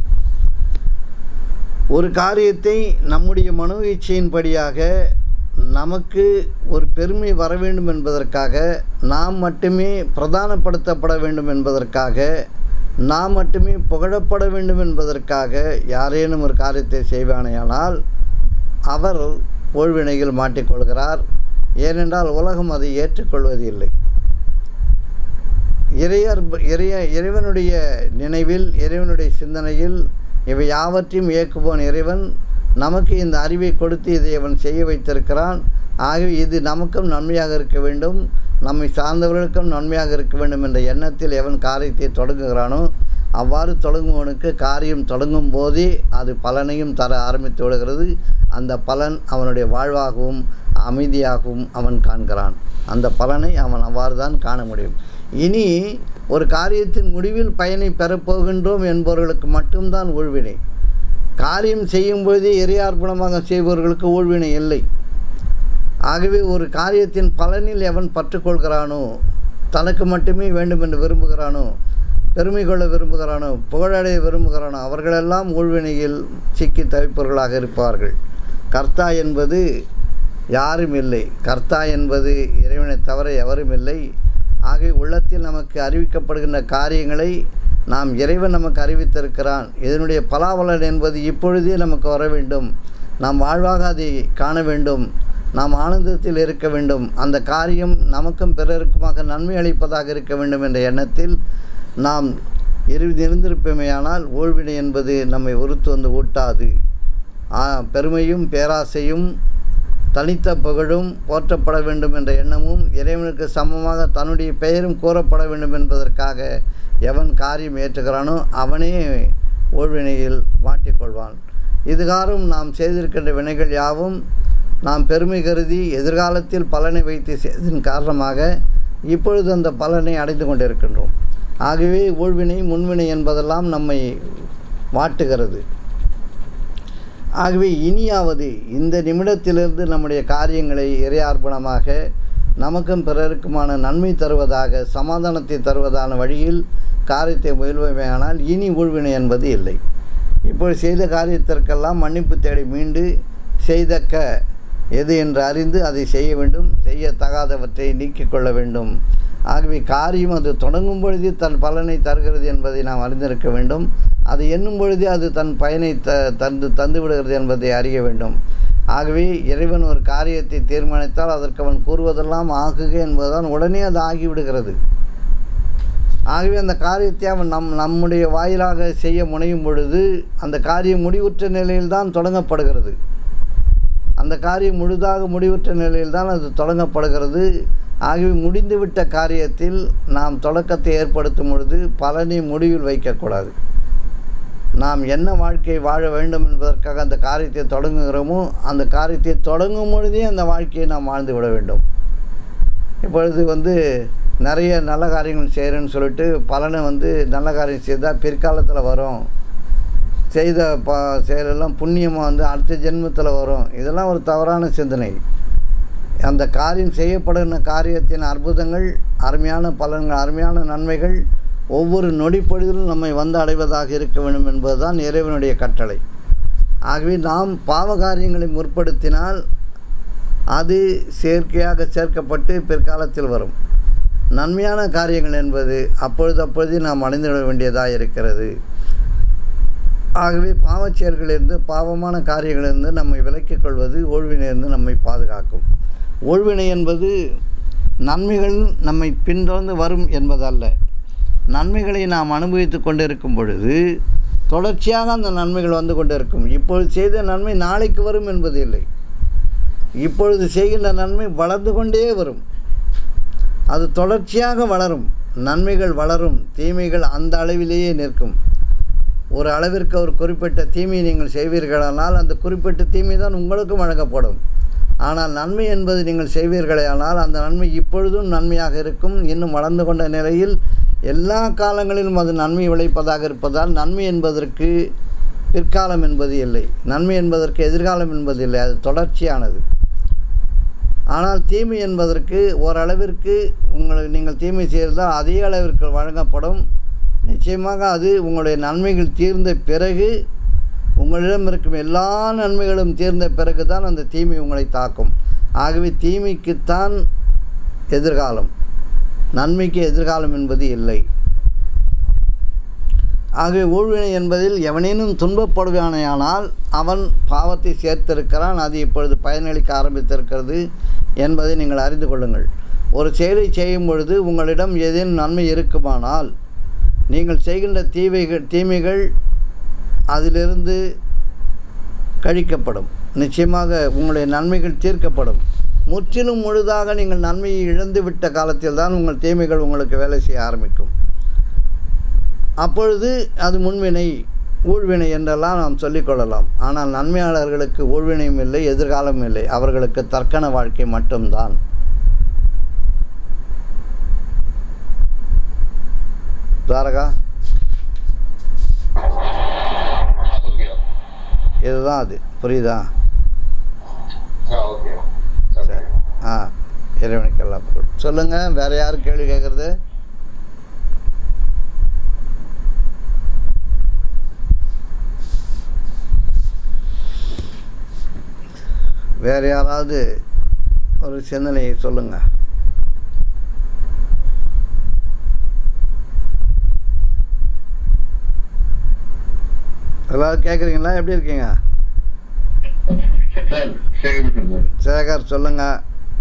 ஒரு காரியத்தை நம்முடைய மனோ இச்சையின்படியாக நமக்கு ஒரு பெருமை வர வேண்டும் என்பதற்காக நாம் மட்டுமே பிரதானப்படுத்தப்பட வேண்டும் என்பதற்காக நாம் மட்டுமே புகழப்பட வேண்டும் என்பதற்காக யாரேனும் ஒரு காரியத்தை செய்வானேயானால் அவர் ஓழ்வினையில் மாட்டிக்கொள்கிறார் ஏனென்றால் உலகம் அதை ஏற்றுக்கொள்வது இல்லை இறையர் இறைய இறைவனுடைய நினைவில் இறைவனுடைய சிந்தனையில் இவை யாவற்றையும் இயக்குபவன் இறைவன் நமக்கு இந்த அறிவை கொடுத்து இதை அவன் செய்ய வைத்திருக்கிறான் ஆகவே இது நமக்கும் நன்மையாக இருக்க வேண்டும் நம்மை சார்ந்தவர்களுக்கும் நன்மையாக இருக்க வேண்டும் என்ற எண்ணத்தில் எவன் காரியத்தை தொடங்குகிறானோ அவ்வாறு தொடங்குவவனுக்கு காரியம் தொடங்கும் போதே அது பலனையும் தர ஆரம்பித்து விடுகிறது அந்த பலன் அவனுடைய வாழ்வாகவும் அமைதியாகவும் அவன் காண்கிறான் அந்த பலனை அவன் அவ்வாறு தான் காண முடியும் இனி ஒரு காரியத்தின் முடிவில் பயனை பெறப்போகின்றோம் என்பவர்களுக்கு மட்டும்தான் ஊழ்வினை காரியம் செய்யும் பொழுதே இறையார்ப்பணமாக செய்பவர்களுக்கு ஊழ்வினை இல்லை ஆகவே ஒரு காரியத்தின் பலனில் எவன் பற்றுக்கொள்கிறானோ தனக்கு மட்டுமே வேண்டும் என்று விரும்புகிறானோ பெருமை கொள்ள விரும்புகிறானோ புகழடைய விரும்புகிறானோ அவர்களெல்லாம் ஊழ்வினையில் சிக்கி தவிப்பவர்களாக இருப்பார்கள் கர்த்தா என்பது யாரும் இல்லை கர்த்தா என்பது இறைவனை தவிர எவரும் இல்லை ஆகவே உள்ளத்தில் நமக்கு அறிவிக்கப்படுகின்ற காரியங்களை நாம் இறைவன் நமக்கு அறிவித்திருக்கிறான் இதனுடைய பலாபலன் என்பது இப்பொழுதே நமக்கு வர வேண்டும் நாம் வாழ்வாக அதை காண வேண்டும் நாம் ஆனந்தத்தில் இருக்க வேண்டும் அந்த காரியம் நமக்கும் பிறருக்குமாக நன்மை அளிப்பதாக இருக்க வேண்டும் என்ற எண்ணத்தில் நாம் இரு இருந்திருப்போமேயானால் ஊழ்வினை என்பது நம்மை உறுத்து வந்து ஊட்டாது ஆ, பெருமையும் பேராசையும் தனித்த புகழும் போற்றப்பட வேண்டும் என்ற எண்ணமும் இறைவனுக்கு சமமாக தன்னுடைய பெயரும் கூறப்பட வேண்டும் என்பதற்காக எவன் காரியம் ஏற்றுகிறானோ அவனே ஊழ்வினையில் மாட்டிக்கொள்வான் இதுகாரும் நாம் செய்திருக்கின்ற வினைகள் யாவும் நாம் பெருமை கருதி எதிர்காலத்தில் பலனை வைத்து செய்ததன் காரணமாக இப்பொழுது அந்த பலனை அடைந்து கொண்டிருக்கின்றோம் ஆகவே ஊழ்வினை முன்வினை என்பதெல்லாம் நம்மை வாட்டுகிறது ஆகவே இனியாவது இந்த நிமிடத்திலிருந்து நம்முடைய காரியங்களை இறையார்ப்பணமாக நமக்கும் பிறருக்குமான நன்மை தருவதாக சமாதானத்தை தருவதான வழியில் காரியத்தை முயல்வமையானால் இனி ஊழ்வினை என்பது இல்லை இப்பொழுது செய்த காரியத்திற்கெல்லாம் மன்னிப்பு தேடி மீண்டு செய்தக்க எது என்று அறிந்து அதை செய்ய வேண்டும் செய்யத்தகாதவற்றை நீக்கிக் கொள்ள வேண்டும் ஆகவே காரியம் அது தொடங்கும் பொழுதே தன் பலனை தருகிறது என்பதை நாம் அறிந்திருக்க வேண்டும் அது எண்ணும் பொழுதே அது தன் பயனை த தந்து தந்து விடுகிறது என்பதை அறிய வேண்டும் ஆகவே இறைவன் ஒரு காரியத்தை தீர்மானித்தால் அதற்கு அவன் கூறுவதெல்லாம் ஆகுக என்பதுதான் உடனே அது ஆகிவிடுகிறது ஆகவே அந்த காரியத்தை அவன் நம் நம்முடைய வாயிலாக செய்ய முனையும் பொழுது அந்த காரியம் முடிவுற்ற நிலையில்தான் தொடங்கப்படுகிறது அந்த காரியம் முழுதாக முடிவுற்ற நிலையில்தான் அது தொடங்கப்படுகிறது ஆகவே முடிந்துவிட்ட காரியத்தில் நாம் தொடக்கத்தை ஏற்படுத்தும் பொழுது பலனை முடிவில் வைக்கக்கூடாது நாம் என்ன வாழ்க்கை வாழ வேண்டும் என்பதற்காக அந்த காரியத்தை தொடங்குகிறோமோ அந்த காரியத்தை தொடங்கும் பொழுதே அந்த வாழ்க்கையை நாம் வாழ்ந்து விட வேண்டும் இப்பொழுது வந்து நிறைய நல்ல காரியங்கள் செய்கிறேன்னு சொல்லிட்டு பலனை வந்து நல்ல காரியம் செய்தால் பிற்காலத்தில் வரும் செய்த ப செயலெல்லாம் புண்ணியமாக வந்து அடுத்த ஜென்மத்தில் வரும் இதெல்லாம் ஒரு தவறான சிந்தனை அந்த காரியம் செய்யப்படுகிற காரியத்தின் அற்புதங்கள் அருமையான பலன்கள் அருமையான நன்மைகள் ஒவ்வொரு நொடிப்பொழுதிலும் நம்மை வந்து அடைவதாக இருக்க வேண்டும் என்பதுதான் இறைவனுடைய கட்டளை ஆகவே நாம் பாவ காரியங்களை முற்படுத்தினால் அது செயற்கையாக சேர்க்கப்பட்டு பிற்காலத்தில் வரும் நன்மையான காரியங்கள் என்பது அப்பொழுது அப்பொழுது நாம் அடைந்துவிட வேண்டியதாக இருக்கிறது ஆகவே பாவச் செயல்களிலிருந்து பாவமான காரியங்களிலிருந்து நம்மை விலக்கிக் கொள்வது ஓழ்வினையிலிருந்து நம்மை பாதுகாக்கும் ஓழ்வினை என்பது நன்மைகள் நம்மை பின்தொடர்ந்து வரும் என்பதல்ல நன்மைகளை நாம் அனுபவித்து கொண்டிருக்கும் பொழுது தொடர்ச்சியாக அந்த நன்மைகள் வந்து கொண்டிருக்கும் இப்பொழுது செய்த நன்மை நாளைக்கு வரும் என்பது இல்லை இப்பொழுது செய்கின்ற நன்மை வளர்ந்து கொண்டே வரும் அது தொடர்ச்சியாக வளரும் நன்மைகள் வளரும் தீமைகள் அந்த அளவிலேயே நிற்கும் ஒரு அளவிற்கு ஒரு குறிப்பிட்ட தீமையை நீங்கள் செய்வீர்களானால் அந்த குறிப்பிட்ட தீமை தான் உங்களுக்கும் வழங்கப்படும் ஆனால் நன்மை என்பது நீங்கள் செய்வீர்களேயானால் அந்த நன்மை இப்பொழுதும் நன்மையாக இருக்கும் இன்னும் வளர்ந்து கொண்ட நிலையில் எல்லா காலங்களிலும் அது நன்மை விளைப்பதாக இருப்பதால் நன்மை என்பதற்கு பிற்காலம் என்பது இல்லை நன்மை என்பதற்கு எதிர்காலம் என்பது இல்லை அது தொடர்ச்சியானது ஆனால் தீமை என்பதற்கு ஓரளவிற்கு உங்களுக்கு நீங்கள் தீமை செய்தால் அதே அளவிற்கு வழங்கப்படும் நிச்சயமாக அது உங்களுடைய நன்மைகள் தீர்ந்த பிறகு உங்களிடம் இருக்கும் எல்லா நன்மைகளும் தீர்ந்த பிறகு தான் அந்த தீமை உங்களை தாக்கும் ஆகவே தீமைக்குத்தான் எதிர்காலம் நன்மைக்கு எதிர்காலம் என்பது இல்லை ஆகவே ஊழ்வினை என்பதில் எவனேனும் துன்பப்படுவானேயானால் அவன் பாவத்தை சேர்த்திருக்கிறான் அது இப்பொழுது பயனளிக்க ஆரம்பித்திருக்கிறது என்பதை நீங்கள் அறிந்து கொள்ளுங்கள் ஒரு செயலை செய்யும் பொழுது உங்களிடம் ஏதேனும் நன்மை இருக்குமானால் நீங்கள் செய்கின்ற தீவைகள் தீமைகள் அதிலிருந்து கழிக்கப்படும் நிச்சயமாக உங்களுடைய நன்மைகள் தீர்க்கப்படும் முற்றிலும் முழுதாக நீங்கள் நன்மையை இழந்து விட்ட காலத்தில் தான் உங்கள் தீமைகள் உங்களுக்கு வேலை செய்ய ஆரம்பிக்கும் அப்பொழுது அது முன்வினை ஊழ்வினை என்றெல்லாம் நாம் சொல்லிக்கொள்ளலாம் ஆனால் நன்மையாளர்களுக்கு ஊழ்வினையும் இல்லை எதிர்காலமும் இல்லை அவர்களுக்கு தற்கன வாழ்க்கை மட்டும்தான் துவாரகா ஓகே இதுதான் அது புரியுதா ஆ ஓகே சரி ஆ இறைவனுக்கு எல்லாம் புகழ் சொல்லுங்கள் வேறு யார் கேள்வி கேட்குறது வேறு யாராவது ஒரு சிந்தனையை சொல்லுங்கள் எல்லோரும் கேட்குறீங்களா எப்படி இருக்கீங்க சார் சேகர் சார் சேகர் சொல்லுங்கள்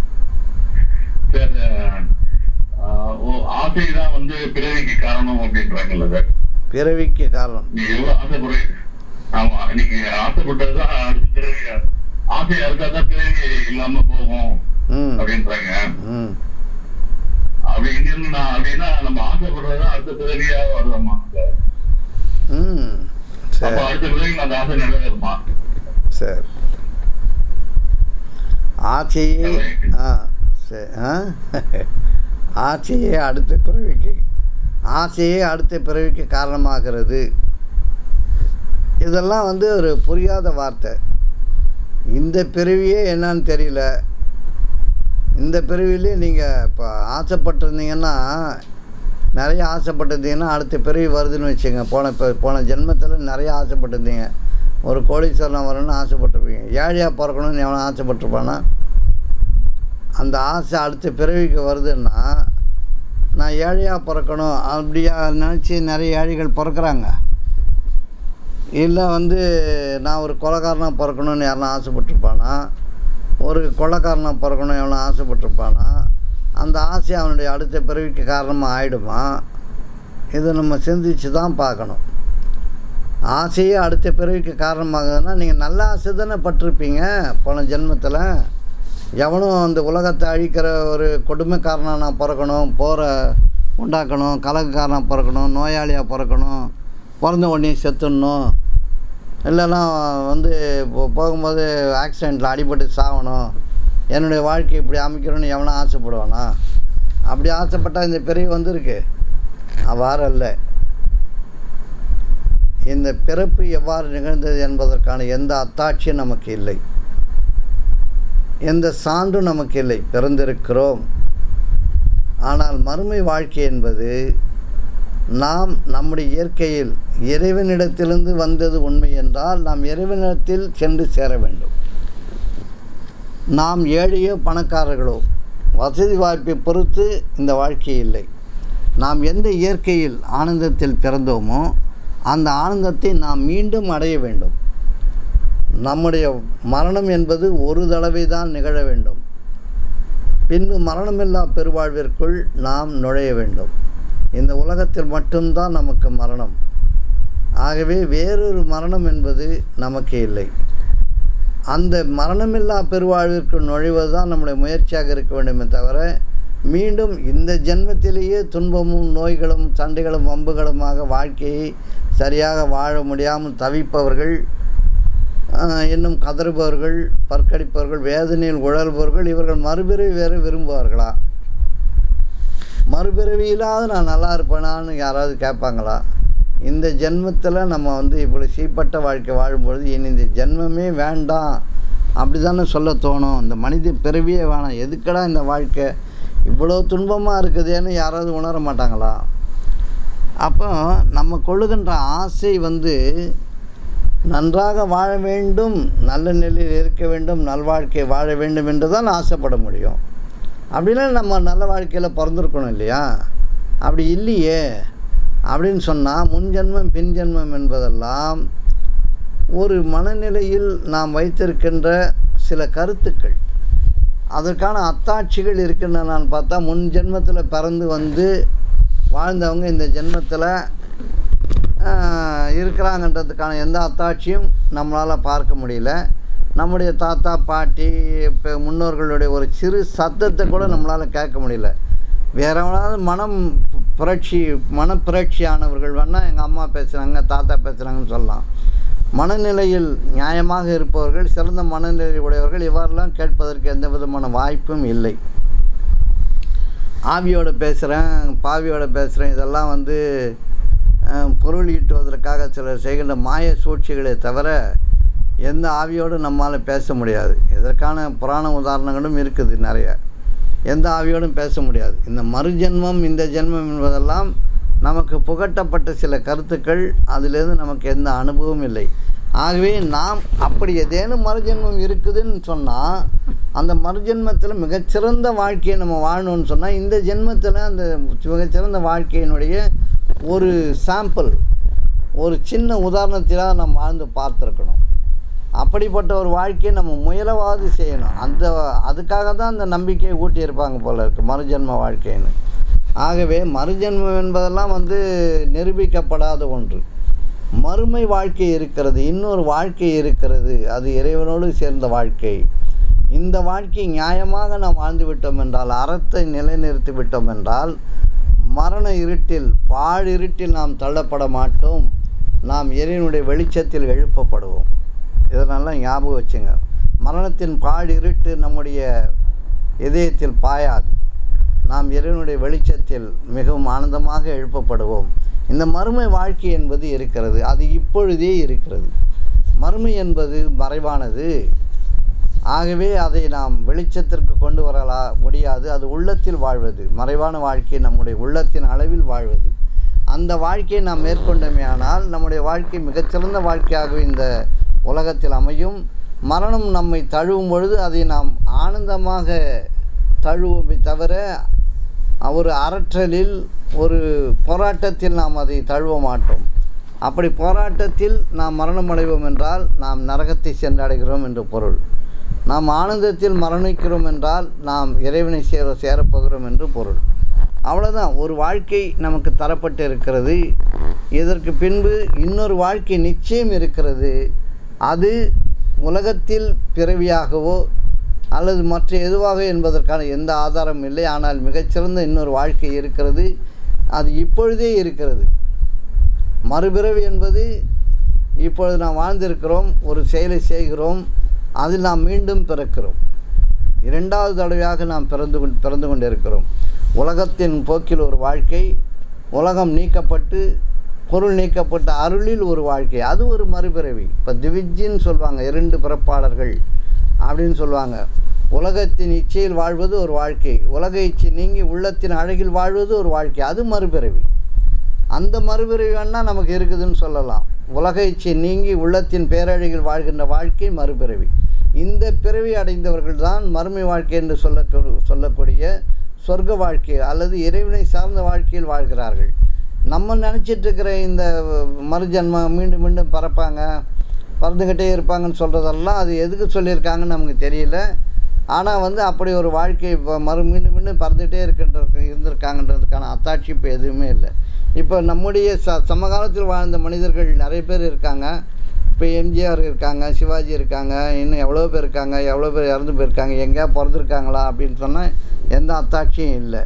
சார் ஆசை தான் வந்து பிறவிக்கு காரணம் அப்படின்றாங்கல்ல சார் பிறவிக்கு காரணம் நீ எவ்வளவு ஆசைப்படுற ஆமா நீங்க ஆசைப்பட்டதுதான் அடுத்த பிறவி ஆசையா இருந்தாதான் பிறவி இல்லாம போகும் ம் அப்படின்றாங்க ம் அப்படி இங்கிருந்து நான் அப்படின்னா நம்ம ஆசைப்படுறதுதான் அடுத்த பிறவியா வருதம்மா சார் ம் அப்ப சரி அடுத்த பிறவிக்கு அந்த ஆசை நிறைவேறுமா சரி ஆசையே ஆ சரி ஆ ஆசையே அடுத்த பிறவிக்கு ஆசையே அடுத்த பிறவிக்கு காரணமாகிறது இதெல்லாம் வந்து ஒரு புரியாத வார்த்தை இந்த பிறவியே என்னன்னு தெரியல இந்த பிறவிலே நீங்கள் இப்போ ஆசைப்பட்டிருந்தீங்கன்னா நிறைய ஆசைப்பட்டிருந்தீங்கன்னா அடுத்த பிறவி வருதுன்னு வச்சுங்க போன இப்போ போன ஜென்மத்தில் நிறைய ஆசைப்பட்டிருந்தீங்க ஒரு கோடீஸ்வரன் வரணும்னு ஆசைப்பட்டிருப்பீங்க ஏழையாக பிறக்கணும்னு எவனும் ஆசைப்பட்டிருப்பானா அந்த ஆசை அடுத்த பிறவிக்கு வருதுன்னா நான் ஏழையாக பிறக்கணும் அப்படியா நினச்சி நிறைய ஏழைகள் பிறக்கிறாங்க இல்லை வந்து நான் ஒரு கொலைக்காரனாக பிறக்கணும்னு யாருனா ஆசைப்பட்டிருப்பானா ஒரு கொள்ளைக்காரனாக பிறக்கணும் எவனும் ஆசைப்பட்டிருப்பானா அந்த ஆசை அவனுடைய அடுத்த பிறவிக்கு காரணமாக ஆயிடுமா இதை நம்ம சிந்திச்சு தான் பார்க்கணும் ஆசையே அடுத்த பிறவிக்கு காரணமாகுதுன்னா நீங்கள் நல்ல ஆசை தானே பட்டிருப்பீங்க போன ஜென்மத்தில் எவனும் அந்த உலகத்தை அழிக்கிற ஒரு கொடுமைக்காரனாக நான் பிறக்கணும் போகிற உண்டாக்கணும் கலகக்காரனாக பிறக்கணும் நோயாளியாக பிறக்கணும் பிறந்த உடனே செத்துடணும் இல்லைன்னா வந்து இப்போ போகும்போது ஆக்சிடெண்ட்டில் அடிபட்டு சாகணும் என்னுடைய வாழ்க்கை இப்படி அமைக்கணும்னு எவனும் ஆசைப்படுவானா அப்படி ஆசைப்பட்டால் இந்த பிறவி வந்திருக்கு அவ்வாறு அல்ல இந்த பிறப்பு எவ்வாறு நிகழ்ந்தது என்பதற்கான எந்த அத்தாட்சியும் நமக்கு இல்லை எந்த சான்றும் நமக்கு இல்லை பிறந்திருக்கிறோம் ஆனால் மறுமை வாழ்க்கை என்பது நாம் நம்முடைய இயற்கையில் இறைவனிடத்திலிருந்து வந்தது உண்மை என்றால் நாம் இறைவனிடத்தில் சென்று சேர வேண்டும் நாம் ஏழையோ பணக்காரர்களோ வசதி வாய்ப்பை பொறுத்து இந்த வாழ்க்கை இல்லை நாம் எந்த இயற்கையில் ஆனந்தத்தில் பிறந்தோமோ அந்த ஆனந்தத்தை நாம் மீண்டும் அடைய வேண்டும் நம்முடைய மரணம் என்பது ஒரு தடவை தான் நிகழ வேண்டும் பின்பு மரணமில்லா பெருவாழ்விற்குள் நாம் நுழைய வேண்டும் இந்த உலகத்தில் மட்டும்தான் நமக்கு மரணம் ஆகவே வேறொரு மரணம் என்பது நமக்கு இல்லை அந்த மரணமில்லா பெருவாழ்விற்கு நுழைவது தான் நம்முடைய முயற்சியாக இருக்க வேண்டுமே தவிர மீண்டும் இந்த ஜென்மத்திலேயே துன்பமும் நோய்களும் சண்டைகளும் வம்புகளுமாக வாழ்க்கையை சரியாக வாழ முடியாமல் தவிப்பவர்கள் ஆஹ், இன்னும் கதறுபவர்கள் பற்கடிப்பவர்கள் வேதனையில் உழல்பவர்கள் இவர்கள் மறுபிறவி வேறு விரும்புவார்களா மறுபிறவியிலாவது நான் நல்லா இருப்பேனான்னு யாராவது கேட்பாங்களா இந்த ஜென்மத்தில் நம்ம வந்து இப்படி சீப்பட்ட வாழ்க்கை வாழும்பொழுது இனி இந்த ஜென்மமே வேண்டாம் அப்படி தானே சொல்ல தோணும் இந்த மனித பிறவியே வேணாம் எதுக்கடா இந்த வாழ்க்கை இவ்வளோ துன்பமாக இருக்குதேன்னு யாராவது உணர மாட்டாங்களா அப்போ நம்ம கொள்ளுகின்ற ஆசை வந்து நன்றாக வாழ வேண்டும் நல்ல நிலையில் இருக்க வேண்டும் நல்வாழ்க்கை வாழ வேண்டும் என்று தான் ஆசைப்பட முடியும் அப்படின்னா நம்ம நல்ல வாழ்க்கையில் பிறந்திருக்கணும் இல்லையா அப்படி இல்லையே அப்படின்னு சொன்னால் முன் ஜென்மம் பின் ஜென்மம் என்பதெல்லாம் ஒரு மனநிலையில் நாம் வைத்திருக்கின்ற சில கருத்துக்கள் அதற்கான அத்தாட்சிகள் இருக்கின்றனான்னு பார்த்தா முன் ஜென்மத்தில் பிறந்து வந்து வாழ்ந்தவங்க இந்த ஜென்மத்தில் இருக்கிறாங்கன்றதுக்கான எந்த அத்தாட்சியும் நம்மளால் பார்க்க முடியல நம்முடைய தாத்தா பாட்டி இப்போ முன்னோர்களுடைய ஒரு சிறு சத்தத்தை கூட நம்மளால் கேட்க முடியல வேற எவனாவது மனம் புரட்சி மனப்புரட்சியானவர்கள் வேணால் எங்கள் அம்மா பேசுகிறாங்க தாத்தா பேசுகிறாங்கன்னு சொல்லலாம் மனநிலையில் நியாயமாக இருப்பவர்கள் சிறந்த மனநிலை உடையவர்கள் இவ்வாறெல்லாம் கேட்பதற்கு எந்த விதமான வாய்ப்பும் இல்லை ஆவியோட பேசுகிறேன் பாவியோட பேசுகிறேன் இதெல்லாம் வந்து அஹ், பொருள் ஈட்டுவதற்காக சிலர் செய்கின்ற மாய சூழ்ச்சிகளே தவிர எந்த ஆவியோடு நம்மால் பேச முடியாது இதற்கான புராண உதாரணங்களும் இருக்குது நிறைய எந்த ஆவியோடும் பேச முடியாது இந்த மறுஜென்மம் இந்த ஜென்மம் என்பதெல்லாம் நமக்கு புகட்டப்பட்ட சில கருத்துக்கள் அதிலிருந்து நமக்கு எந்த அனுபவமும் இல்லை ஆகவே நாம் அப்படி ஏதேனும் மறுஜென்மம் இருக்குதுன்னு சொன்னால் அந்த மறுஜென்மத்தில் மிகச்சிறந்த வாழ்க்கையை நம்ம வாழணும்னு சொன்னால் இந்த ஜென்மத்தில் அந்த மிகச்சிறந்த வாழ்க்கையினுடைய ஒரு சாம்பிள் ஒரு சின்ன உதாரணத்திலாக நம்ம வாழ்ந்து பார்த்துருக்கணும் அப்படிப்பட்ட ஒரு வாழ்க்கையை நம்ம முயலவாது செய்யணும் அந்த அதுக்காக தான் அந்த நம்பிக்கையை ஊட்டியிருப்பாங்க போல இருக்கு மறுஜென்ம வாழ்க்கைன்னு ஆகவே மறுஜென்மம் என்பதெல்லாம் வந்து நிரூபிக்கப்படாத ஒன்று மறுமை வாழ்க்கை இருக்கிறது இன்னொரு வாழ்க்கை இருக்கிறது அது இறைவனோடு சேர்ந்த வாழ்க்கை இந்த வாழ்க்கை நியாயமாக நாம் வாழ்ந்து விட்டோம் என்றால் அறத்தை நிலைநிறுத்தி விட்டோம் என்றால் மரண இருட்டில் பாழ் இருட்டில் நாம் தள்ளப்பட மாட்டோம் நாம் இறைவனுடைய வெளிச்சத்தில் எழுப்பப்படுவோம் இதனால ஞாபகம் வச்சுங்க மரணத்தின் பாடிருட்டு நம்முடைய இதயத்தில் பாயாது நாம் இறைவனுடைய வெளிச்சத்தில் மிகவும் ஆனந்தமாக எழுப்பப்படுவோம் இந்த மறுமை வாழ்க்கை என்பது இருக்கிறது அது இப்பொழுதே இருக்கிறது மறுமை என்பது மறைவானது ஆகவே அதை நாம் வெளிச்சத்திற்கு கொண்டு வரலா முடியாது அது உள்ளத்தில் வாழ்வது மறைவான வாழ்க்கை நம்முடைய உள்ளத்தின் அளவில் வாழ்வது அந்த வாழ்க்கையை நாம் மேற்கொண்டோமேயானால் நம்முடைய வாழ்க்கை மிகச்சிறந்த வாழ்க்கையாகவே இந்த உலகத்தில் அமையும் மரணம் நம்மை தழுவும் பொழுது அதை நாம் ஆனந்தமாக தழுவுமே தவிர ஒரு அரற்றலில் ஒரு போராட்டத்தில் நாம் அதை தழுவ மாட்டோம் அப்படி போராட்டத்தில் நாம் மரணம் அடைவோம் என்றால் நாம் நரகத்தை சென்றடைகிறோம் என்று பொருள் நாம் ஆனந்தத்தில் மரணிக்கிறோம் என்றால் நாம் இறைவனை சேர சேரப்போகிறோம் என்று பொருள் அவ்வளோதான் ஒரு வாழ்க்கை நமக்கு தரப்பட்டு இருக்கிறது இதற்கு பின்பு இன்னொரு வாழ்க்கை நிச்சயம் இருக்கிறது அது உலகத்தில் பிறவியாகவோ அல்லது மற்ற எதுவாக என்பதற்கான எந்த ஆதாரமும் இல்லை ஆனால் மிகச்சிறந்த இன்னொரு வாழ்க்கை இருக்கிறது அது இப்பொழுதே இருக்கிறது மறுபிறவி என்பது இப்பொழுது நாம் வாழ்ந்திருக்கிறோம் ஒரு செயலை செய்கிறோம் அதில் நாம் மீண்டும் பிறக்கிறோம் இரண்டாவது தடவையாக நாம் பிறந்து கொண்டு பிறந்து கொண்டிருக்கிறோம் உலகத்தின் போக்கில் ஒரு வாழ்க்கை உலகம் நீக்கப்பட்டு பொருள் நீக்கப்பட்ட அருளில் ஒரு வாழ்க்கை அது ஒரு மறுபிறவி இப்போ திவிஜின்னு சொல்லுவாங்க இரண்டு பிறப்பாளர்கள் அப்படின்னு சொல்லுவாங்க உலகத்தின் இச்சையில் வாழ்வது ஒரு வாழ்க்கை உலக இச்சை நீங்கி உள்ளத்தின் அழகில் வாழ்வது ஒரு வாழ்க்கை அது மறுபிறவி அந்த மறுபிறவி வேணால் நமக்கு இருக்குதுன்னு சொல்லலாம் உலக இச்சை நீங்கி உள்ளத்தின் பேரழகில் வாழ்கின்ற வாழ்க்கை மறுபிறவி இந்த பிறவி அடைந்தவர்கள் தான் மறுமை வாழ்க்கை என்று சொல்ல சொல்லக்கூடிய சொர்க்க வாழ்க்கை அல்லது இறைவனை சார்ந்த வாழ்க்கையில் வாழ்கிறார்கள் நம்ம நினச்சிட்டு இருக்கிற இந்த மறுஜன்மம் மீண்டும் மீண்டும் பறப்பாங்க பறந்துக்கிட்டே இருப்பாங்கன்னு சொல்கிறதெல்லாம் அது எதுக்கு சொல்லியிருக்காங்கன்னு நமக்கு தெரியல ஆனால் வந்து அப்படி ஒரு வாழ்க்கை இப்போ மறு மீண்டும் மீண்டும் பறந்துகிட்டே இருக்கின்ற இருந்திருக்காங்கன்றதுக்கான அத்தாட்சி இப்போ எதுவுமே இல்லை இப்போ நம்முடைய ச சமகாலத்தில் வாழ்ந்த மனிதர்கள் நிறைய பேர் இருக்காங்க இப்போ எம்ஜிஆர் இருக்காங்க சிவாஜி இருக்காங்க இன்னும் எவ்வளோ பேர் இருக்காங்க எவ்வளோ பேர் இறந்து போயிருக்காங்க எங்கேயா பிறந்திருக்காங்களா அப்படின்னு சொன்னால் எந்த அத்தாட்சியும் இல்லை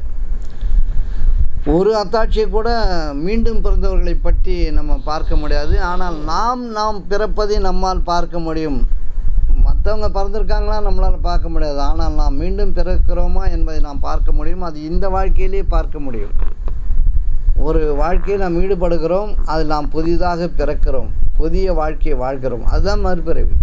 ஒரு அத்தாட்சியை கூட மீண்டும் பிறந்தவர்களை பற்றி நம்ம பார்க்க முடியாது ஆனால் நாம் நாம் பிறப்பதை நம்மால் பார்க்க முடியும் மற்றவங்க பிறந்திருக்காங்களா நம்மளால் பார்க்க முடியாது ஆனால் நாம் மீண்டும் பிறக்கிறோமா என்பதை நாம் பார்க்க முடியும் அது இந்த வாழ்க்கையிலேயே பார்க்க முடியும் ஒரு வாழ்க்கையில் நாம் ஈடுபடுகிறோம் அதில் நாம் புதிதாக பிறக்கிறோம் புதிய வாழ்க்கையை வாழ்கிறோம் அதுதான் மறுபிறவி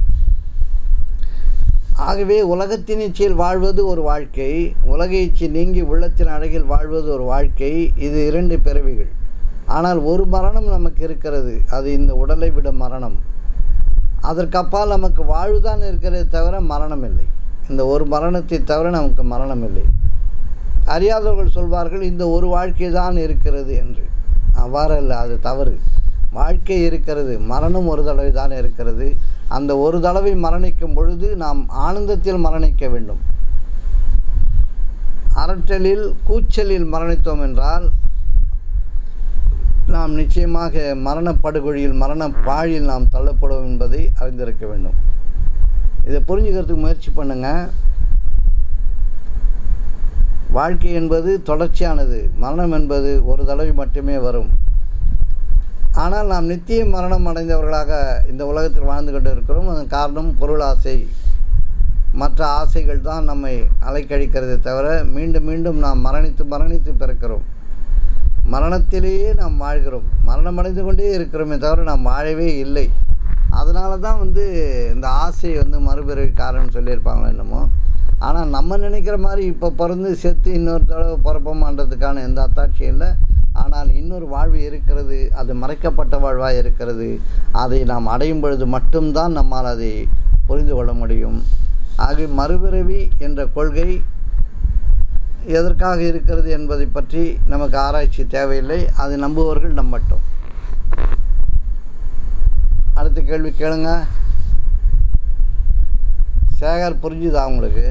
ஆகவே உலகத்தின் இச்சையில் வாழ்வது ஒரு வாழ்க்கை உலக இச்சை நீங்கி உள்ளத்தின் அழகில் வாழ்வது ஒரு வாழ்க்கை இது இரண்டு பிறவிகள் ஆனால் ஒரு மரணம் நமக்கு இருக்கிறது அது இந்த உடலை விட மரணம் அதற்கப்பால் நமக்கு வாழ்வுதான் இருக்கிறதே தவிர மரணம் இல்லை இந்த ஒரு மரணத்தை தவிர நமக்கு மரணம் இல்லை அறியாதவர்கள் சொல்வார்கள் இந்த ஒரு வாழ்க்கை தான் இருக்கிறது என்று அவ்வாறல்ல அது தவறு வாழ்க்கை இருக்கிறது மரணம் ஒரு தடவை தான் இருக்கிறது அந்த ஒரு தடவை மரணிக்கும் பொழுது நாம் ஆனந்தத்தில் மரணிக்க வேண்டும் அரட்டலில் கூச்சலில் மரணித்தோம் என்றால் நாம் நிச்சயமாக மரணப்படுகொழியில் மரண பாழில் நாம் தள்ளப்படுவோம் என்பதை அறிந்திருக்க வேண்டும் இதை புரிஞ்சுக்கிறதுக்கு முயற்சி பண்ணுங்கள் வாழ்க்கை என்பது தொடர்ச்சியானது மரணம் என்பது ஒரு தடவை மட்டுமே வரும் ஆனால் நாம் நித்திய மரணம் அடைந்தவர்களாக இந்த உலகத்தில் வாழ்ந்து கொண்டு இருக்கிறோம் அதன் காரணம் பொருள் ஆசை மற்ற ஆசைகள் தான் நம்மை அலைக்கழிக்கிறதே தவிர மீண்டும் மீண்டும் நாம் மரணித்து மரணித்து பிறக்கிறோம் மரணத்திலேயே நாம் வாழ்கிறோம் மரணம் அடைந்து கொண்டே இருக்கிறோமே தவிர நாம் வாழவே இல்லை அதனால தான் வந்து இந்த ஆசை வந்து மறுபிறவி காரணம்னு சொல்லியிருப்பாங்களோ என்னமோ ஆனால் நம்ம நினைக்கிற மாதிரி இப்போ பிறந்து செத்து இன்னொரு தடவை பிறப்போமான்றதுக்கான எந்த அத்தாட்சியும் இல்லை ஆனால் இன்னொரு வாழ்வு இருக்கிறது அது மறைக்கப்பட்ட வாழ்வாக இருக்கிறது அதை நாம் அடையும் பொழுது மட்டும்தான் நம்மால் அதை புரிந்து கொள்ள முடியும் ஆக மறுபிறவி என்ற கொள்கை எதற்காக இருக்கிறது என்பதை பற்றி நமக்கு ஆராய்ச்சி தேவையில்லை அது நம்புவர்கள் நம்பட்டும் அடுத்த கேள்வி கேளுங்க சேகர் புரிஞ்சுதா உங்களுக்கு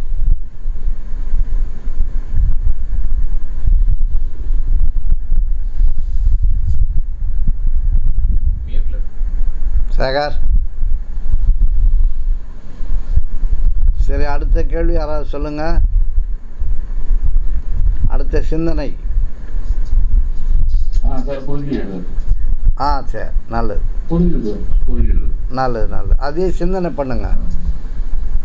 மியூட்ல சேகர் சரி அடுத்த கேள்வி யாராவது சொல்லுங்க அடுத்த சிந்தனை ஆ சார் புரியுது ஆ சரி நல்லது புரியுது புரியுது நல்லது நல்லது அதே சிந்தனை பண்ணுங்க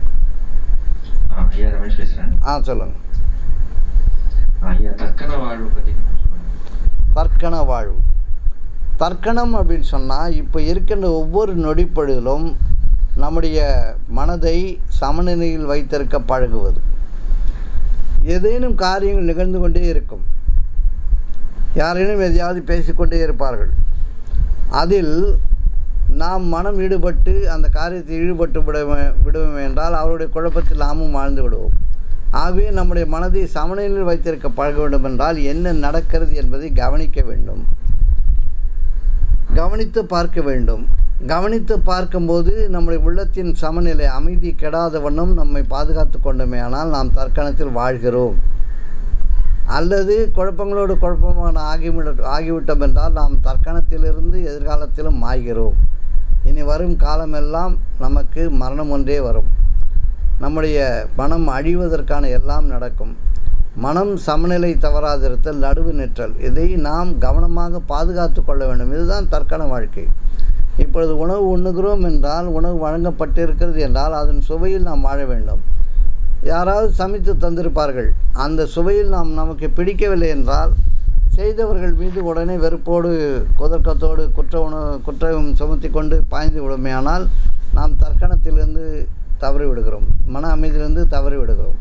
ஐயா ரமேஷ் பேசுறேன் ஆ சொல்லுங்கள் ஐயா தக்கன வாழ்வு பத்தி கொஞ்சம் சொல்லுங்க தர்க்கண வாழ்வு தர்க்கணம் அப்படின்னு சொன்னால் இப்போ இருக்கின்ற ஒவ்வொரு நொடிப்பொழுதிலும் நம்முடைய மனதை சமநிலையில் வைத்திருக்க பழகுவது ஏதேனும் காரியங்கள் நிகழ்ந்து கொண்டே இருக்கும் யாரேனும் எதையாவது பேசிக்கொண்டே இருப்பார்கள் அதில் நாம் மனம் ஈடுபட்டு அந்த காரியத்தில் ஈடுபட்டு விட விடுவோம் என்றால் அவருடைய குழப்பத்தில் நாமும் வாழ்ந்து விடுவோம் ஆகவே நம்முடைய மனதை சமநிலையில் வைத்திருக்க பழக வேண்டும் என்றால் என்ன நடக்கிறது என்பதை கவனிக்க வேண்டும் கவனித்து பார்க்க வேண்டும் கவனித்து பார்க்கும்போது நம்முடைய உள்ளத்தின் சமநிலை அமைதி கெடாத வண்ணம் நம்மை பாதுகாத்து கொண்டோமே ஆனால் நாம் தற்கணத்தில் வாழ்கிறோம் அல்லது குழப்பங்களோடு குழப்பமான ஆகிவிட ஆகிவிட்டோம் என்றால் நாம் தற்கணத்திலிருந்து எதிர்காலத்திலும் மாய்கிறோம் இனி வரும் காலமெல்லாம் நமக்கு மரணம் ஒன்றே வரும் நம்முடைய மனம் அழிவதற்கான எல்லாம் நடக்கும் மனம் சமநிலை தவறாதிருத்தல் நடுவு நிற்றல் இதை நாம் கவனமாக பாதுகாத்து கொள்ள வேண்டும் இதுதான் தற்கன வாழ்க்கை இப்பொழுது உணவு உண்ணுகிறோம் என்றால் உணவு வழங்கப்பட்டிருக்கிறது என்றால் அதன் சுவையில் நாம் வாழ வேண்டும் யாராவது சமைத்து தந்திருப்பார்கள் அந்த சுவையில் நாம் நமக்கு பிடிக்கவில்லை என்றால் செய்தவர்கள் மீது உடனே வெறுப்போடு குதர்க்கத்தோடு குற்ற உணவு குற்றம் சுமத்தி கொண்டு பாய்ந்து விடுமையானால் நாம் தற்கணத்திலிருந்து தவறி விடுகிறோம் மன அமைதியிலிருந்து தவறி விடுகிறோம்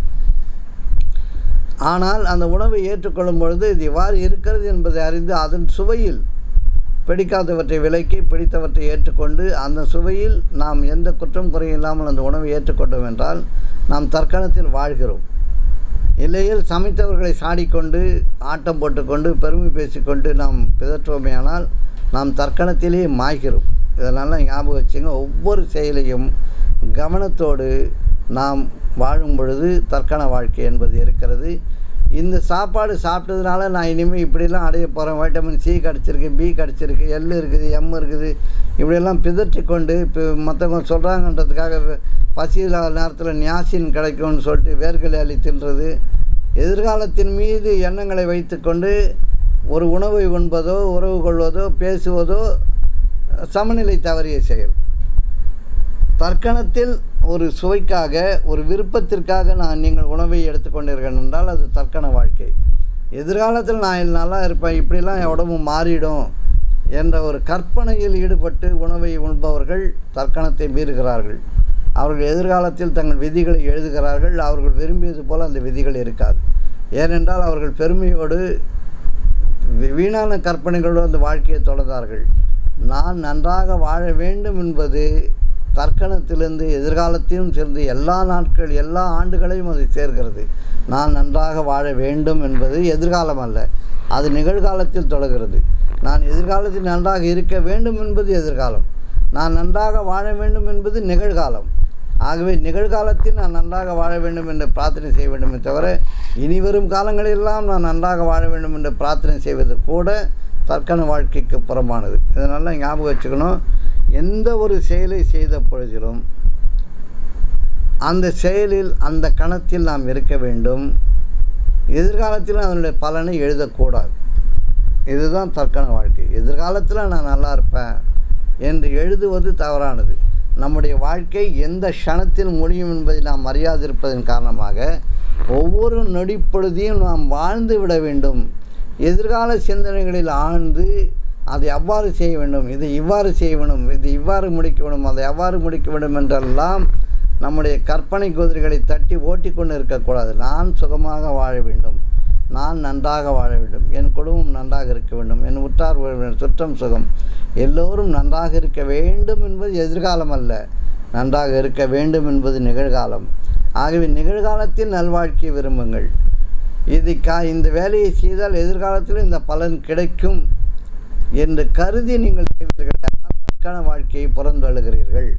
ஆனால் அந்த உணவை ஏற்றுக்கொள்ளும் பொழுது இது இவ்வாறு இருக்கிறது என்பதை அறிந்து அதன் சுவையில் பிடிக்காதவற்றை விலக்கி பிடித்தவற்றை ஏற்றுக்கொண்டு அந்த சுவையில் நாம் எந்த குற்றம் குறையும் இல்லாமல் அந்த உணவை ஏற்றுக்கொண்டோம் என்றால் நாம் தற்கணத்தில் வாழ்கிறோம் இல்லையில் சமைத்தவர்களை சாடிக்கொண்டு ஆட்டம் போட்டுக்கொண்டு பெருமை பேசிக்கொண்டு நாம் பிதற்றுவோமேயானால் நாம் தற்கணத்திலே மாய்கிறோம் இதனால் ஞாபகம் வச்சுங்க ஒவ்வொரு செயலையும் கவனத்தோடு நாம் வாழும் பொழுது தற்கன வாழ்க்கை என்பது இருக்கிறது இந்த சாப்பாடு சாப்பிட்டதுனால நான் இனிமேல் இப்படிலாம் அடைய போகிறேன் வைட்டமின் சி கிடச்சிருக்கு பி கிடச்சிருக்கு எல் இருக்குது எம் இருக்குது இப்படியெல்லாம் பிதற்றி கொண்டு இப்போ மற்றவங்க சொல்கிறாங்கன்றதுக்காக பசி இல்லாத நேரத்தில் நியாசின் கிடைக்கும்னு சொல்லிட்டு வேர்களை அள்ளி தின்றது எதிர்காலத்தின் மீது எண்ணங்களை வைத்துக்கொண்டு ஒரு உணவை உண்பதோ உறவு கொள்வதோ பேசுவதோ சமநிலை தவறிய செயல் தற்கணத்தில் ஒரு சுவைக்காக ஒரு விருப்பத்திற்காக நான் நீங்கள் உணவை எடுத்துக்கொண்டீர்கள் என்றால் அது தற்கன வாழ்க்கை எதிர்காலத்தில் நான் நல்லா இருப்பேன் இப்படிலாம் என் உடம்பு மாறிடும் என்ற ஒரு கற்பனையில் ஈடுபட்டு உணவை உண்பவர்கள் தற்கணத்தை மீறுகிறார்கள் அவர்கள் எதிர்காலத்தில் தங்கள் விதிகளை எழுதுகிறார்கள் அவர்கள் விரும்பியது போல் அந்த விதிகள் இருக்காது ஏனென்றால் அவர்கள் பெருமையோடு வீ- வீணான கற்பனைகளோடு அந்த வாழ்க்கையை தொடர்ந்தார்கள் நான் நன்றாக வாழ வேண்டும் என்பது தற்கணத்திலிருந்து எதிர்காலத்திலும் சேர்ந்து எல்லா நாட்கள் எல்லா ஆண்டுகளையும் அது சேர்கிறது நான் நன்றாக வாழ வேண்டும் என்பது எதிர்காலம் அல்ல அது நிகழ்காலத்தில் தொடர்கிறது நான் எதிர்காலத்தில் நன்றாக இருக்க வேண்டும் என்பது எதிர்காலம் நான் நன்றாக வாழ வேண்டும் என்பது நிகழ்காலம் ஆகவே நிகழ்காலத்தில் நான் நன்றாக வாழ வேண்டும் என்று பிரார்த்தனை செய்ய வேண்டுமே தவிர இனிவரும் காலங்களெல்லாம் நான் நன்றாக வாழ வேண்டும் என்று பிரார்த்தனை செய்வது கூட தற்கன வாழ்க்கைக்கு புறமானது இதனால் ஞாபகம் வச்சுக்கணும் எந்த ஒரு செயலை செய்த பொழுதிலும் அந்த செயலில் அந்த கணத்தில் நாம் இருக்க வேண்டும் எதிர்காலத்தில் அதனுடைய பலனை எழுதக்கூடாது இதுதான் தற்கன வாழ்க்கை எதிர்காலத்தில் நான் நல்லா இருப்பேன் என்று எழுதுவது தவறானது நம்முடைய வாழ்க்கை எந்த க்ஷணத்தில் முடியும் என்பதை நாம் அறியாதிருப்பதன் காரணமாக ஒவ்வொரு நொடிப்பொழுதையும் நாம் வாழ்ந்து விட வேண்டும் எதிர்கால சிந்தனைகளில் ஆழ்ந்து அதை அவ்வாறு செய்ய வேண்டும் இதை இவ்வாறு செய்ய வேண்டும் இது இவ்வாறு முடிக்க வேண்டும் அதை அவ்வாறு முடிக்க வேண்டும் என்றெல்லாம் நம்முடைய கற்பனை குதிரைகளை தட்டி ஓட்டிக்கொண்டு இருக்கக்கூடாது நான் சுகமாக வாழ வேண்டும் நான் நன்றாக வாழ வேண்டும் என் குடும்பம் நன்றாக இருக்க வேண்டும் என் உற்றார் உறவினர் சுற்றம் சுகம் எல்லோரும் நன்றாக இருக்க வேண்டும் என்பது எதிர்காலம் அல்ல நன்றாக இருக்க வேண்டும் என்பது நிகழ்காலம் ஆகவே நிகழ்காலத்தில் நல்வாழ்க்கையை விரும்புங்கள் இது கா இந்த வேலையை செய்தால் எதிர்காலத்தில் இந்த பலன் கிடைக்கும் என்று கருதி நீங்கள் செய்வீர்கள் ஆனால் தற்கான வாழ்க்கையை புறந்தழுகிறீர்கள்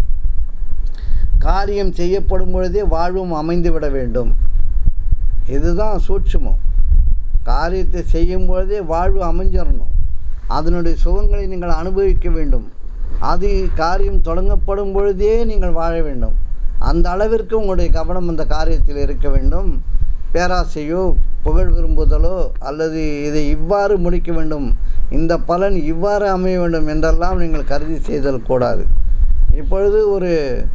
காரியம் செய்யப்படும் பொழுதே வாழ்வும் அமைந்து விட வேண்டும் இதுதான் சூட்சுமம் காரியத்தை செய்யும் பொழுதே வாழ்வு அமைஞ்சிடணும் அதனுடைய சுகங்களை நீங்கள் அனுபவிக்க வேண்டும் அது காரியம் தொடங்கப்படும் பொழுதே நீங்கள் வாழ வேண்டும் அந்த அளவிற்கு உங்களுடைய கவனம் அந்த காரியத்தில் இருக்க வேண்டும் பேராசையோ புகழ் விரும்புதலோ அல்லது இதை இவ்வாறு முடிக்க வேண்டும் இந்த பலன் இவ்வாறு அமைய வேண்டும் என்றெல்லாம் நீங்கள் கருதி செய்தல் கூடாது இப்பொழுது ஒரு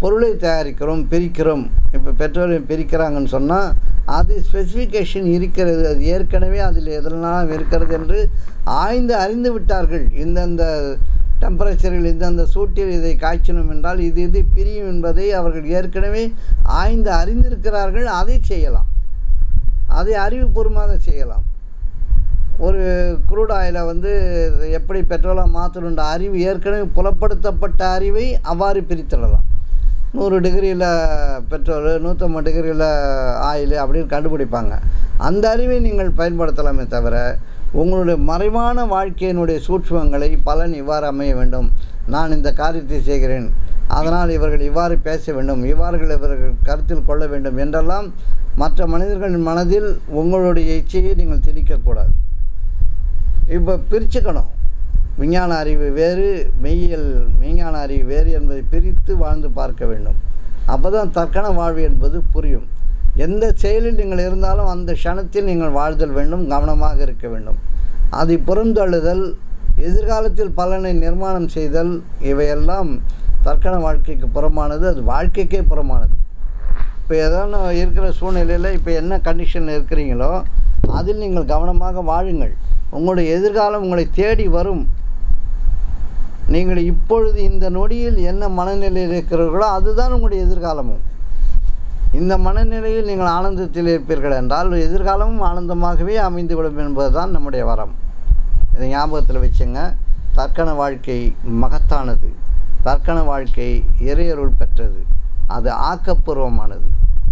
பொருளை தயாரிக்கிறோம் பிரிக்கிறோம் இப்போ பெட்ரோலியம் பிரிக்கிறாங்கன்னு சொன்னால் அது ஸ்பெசிஃபிகேஷன் இருக்கிறது அது ஏற்கனவே அதில் எதெல்லாம் இருக்கிறது என்று ஆய்ந்து அறிந்து விட்டார்கள் இந்தந்த டெம்பரேச்சரில் இந்தந்த சூட்டில் இதை காய்ச்சணும் என்றால் இது இது பிரியும் என்பதை அவர்கள் ஏற்கனவே ஆய்ந்து அறிந்திருக்கிறார்கள் அதை செய்யலாம் அதை அறிவுபூர்வமாக செய்யலாம் ஒரு குரூட் ஆயிலை வந்து எப்படி பெட்ரோலாக மாற்றணுன்ற அறிவு ஏற்கனவே புலப்படுத்தப்பட்ட அறிவை அவ்வாறு பிரித்திடலாம் நூறு டிகிரியில் பெட்ரோல் நூற்றம்பது டிகிரியில் ஆயில் அப்படின்னு கண்டுபிடிப்பாங்க அந்த அறிவை நீங்கள் பயன்படுத்தலாமே தவிர உங்களுடைய மறைவான வாழ்க்கையினுடைய சூட்சுமங்களை பலன் இவ்வாறு அமைய வேண்டும் நான் இந்த காரியத்தை செய்கிறேன் அதனால் இவர்கள் இவ்வாறு பேச வேண்டும் இவ்வாறுகள் இவர்கள் கருத்தில் கொள்ள வேண்டும் என்றெல்லாம் மற்ற மனிதர்களின் மனதில் உங்களுடைய இச்சையை நீங்கள் திணிக்கக்கூடாது இப்போ பிரிச்சுக்கணும் விஞ்ஞான அறிவு வேறு மெய்யியல் விஞ்ஞான அறிவு வேறு என்பதை பிரித்து வாழ்ந்து பார்க்க வேண்டும் அப்போ தான் தற்கன வாழ்வு என்பது புரியும் எந்த செயலில் நீங்கள் இருந்தாலும் அந்த க்ஷணத்தில் நீங்கள் வாழ்தல் வேண்டும் கவனமாக இருக்க வேண்டும் அதை புறந்தள்ளுதல் எதிர்காலத்தில் பலனை நிர்மாணம் செய்தல் இவையெல்லாம் தற்கன வாழ்க்கைக்கு புறமானது அது வாழ்க்கைக்கே புறமானது இப்போ ஏதாவது இருக்கிற சூழ்நிலையில் இப்போ என்ன கண்டிஷனில் இருக்கிறீங்களோ அதில் நீங்கள் கவனமாக வாழுங்கள் உங்களுடைய எதிர்காலம் உங்களை தேடி வரும் நீங்கள் இப்பொழுது இந்த நொடியில் என்ன மனநிலையில் இருக்கிறீர்களோ அதுதான் உங்களுடைய எதிர்காலமும் இந்த மனநிலையில் நீங்கள் ஆனந்தத்தில் இருப்பீர்கள் என்றால் எதிர்காலமும் ஆனந்தமாகவே அமைந்துவிடும் என்பதுதான் நம்முடைய வரம் இதை ஞாபகத்தில் வச்சுங்க தற்கன வாழ்க்கை மகத்தானது தற்கன வாழ்க்கை இறையருள் பெற்றது அது ஆக்கப்பூர்வமானது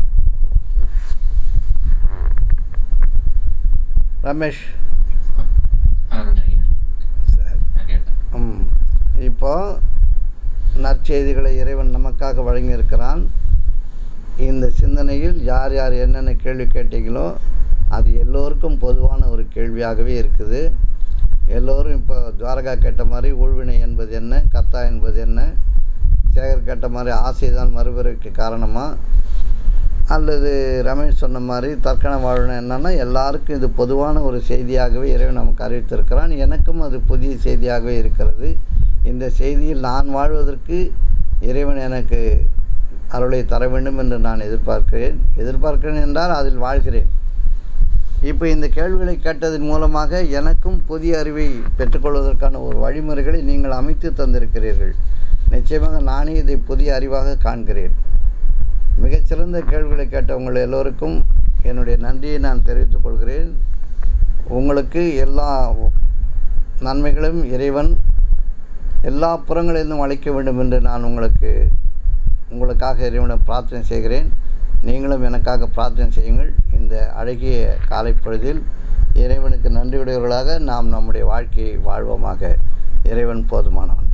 ரமேஷ் ஆனந்த் ஐயா சரி நான் கேட்டேன் ம் இப்போ நற்செய்திகளை இறைவன் நமக்காக வழங்கியிருக்கிறான் இந்த சிந்தனையில் யார் யார் என்னென்ன கேள்வி கேட்டீங்களோ அது எல்லோருக்கும் பொதுவான ஒரு கேள்வியாகவே இருக்குது எல்லோரும் இப்போ துவாரகா கேட்ட மாதிரி ஊழ்வினை என்பது என்ன கர்த்தா என்பது என்ன சேகர் கேட்ட மாதிரி ஆசைதான் மறுபிறவிக்கு காரணமா அல்லது ரமேஷ் சொன்ன மாதிரி தற்கன வாழ்வு என்னன்னா எல்லாருக்கும் இது பொதுவான ஒரு செய்தியாகவே இறைவன் நமக்கு அறிவித்திருக்கிறான் எனக்கும் அது புதிய செய்தியாகவே இருக்கிறது இந்த செய்தியில் நான் வாழ்வதற்கு இறைவன் எனக்கு அருளை தர வேண்டும் என்று நான் எதிர்பார்க்கிறேன் எதிர்பார்க்கிறேன் என்றால் அதில் வாழ்கிறேன் இப்போ இந்த கேள்விகளை கேட்டதன் மூலமாக எனக்கும் புதிய அறிவை பெற்றுக்கொள்வதற்கான ஒரு வழிமுறைகளை நீங்கள் அமைத்து தந்திருக்கிறீர்கள் நிச்சயமாக நானே இதை புதிய அறிவாக காண்கிறேன் மிகச்சிறந்த கேள்விகளை கேட்ட உங்கள் எல்லோருக்கும் என்னுடைய நன்றியை நான் தெரிவித்துக் கொள்கிறேன் உங்களுக்கு எல்லா நன்மைகளும் இறைவன் எல்லா புறங்களிலிருந்தும் அளிக்க வேண்டும் என்று நான் உங்களுக்கு உங்களுக்காக இறைவனிடம் பிரார்த்தனை செய்கிறேன் நீங்களும் எனக்காக பிரார்த்தனை செய்யுங்கள் இந்த அழகிய காலை பொழுதில் இறைவனுக்கு நன்றியுடையவர்களாக நாம் நம்முடைய வாழ்க்கையை வாழ்வோமாக இறைவன் போதுமானவன்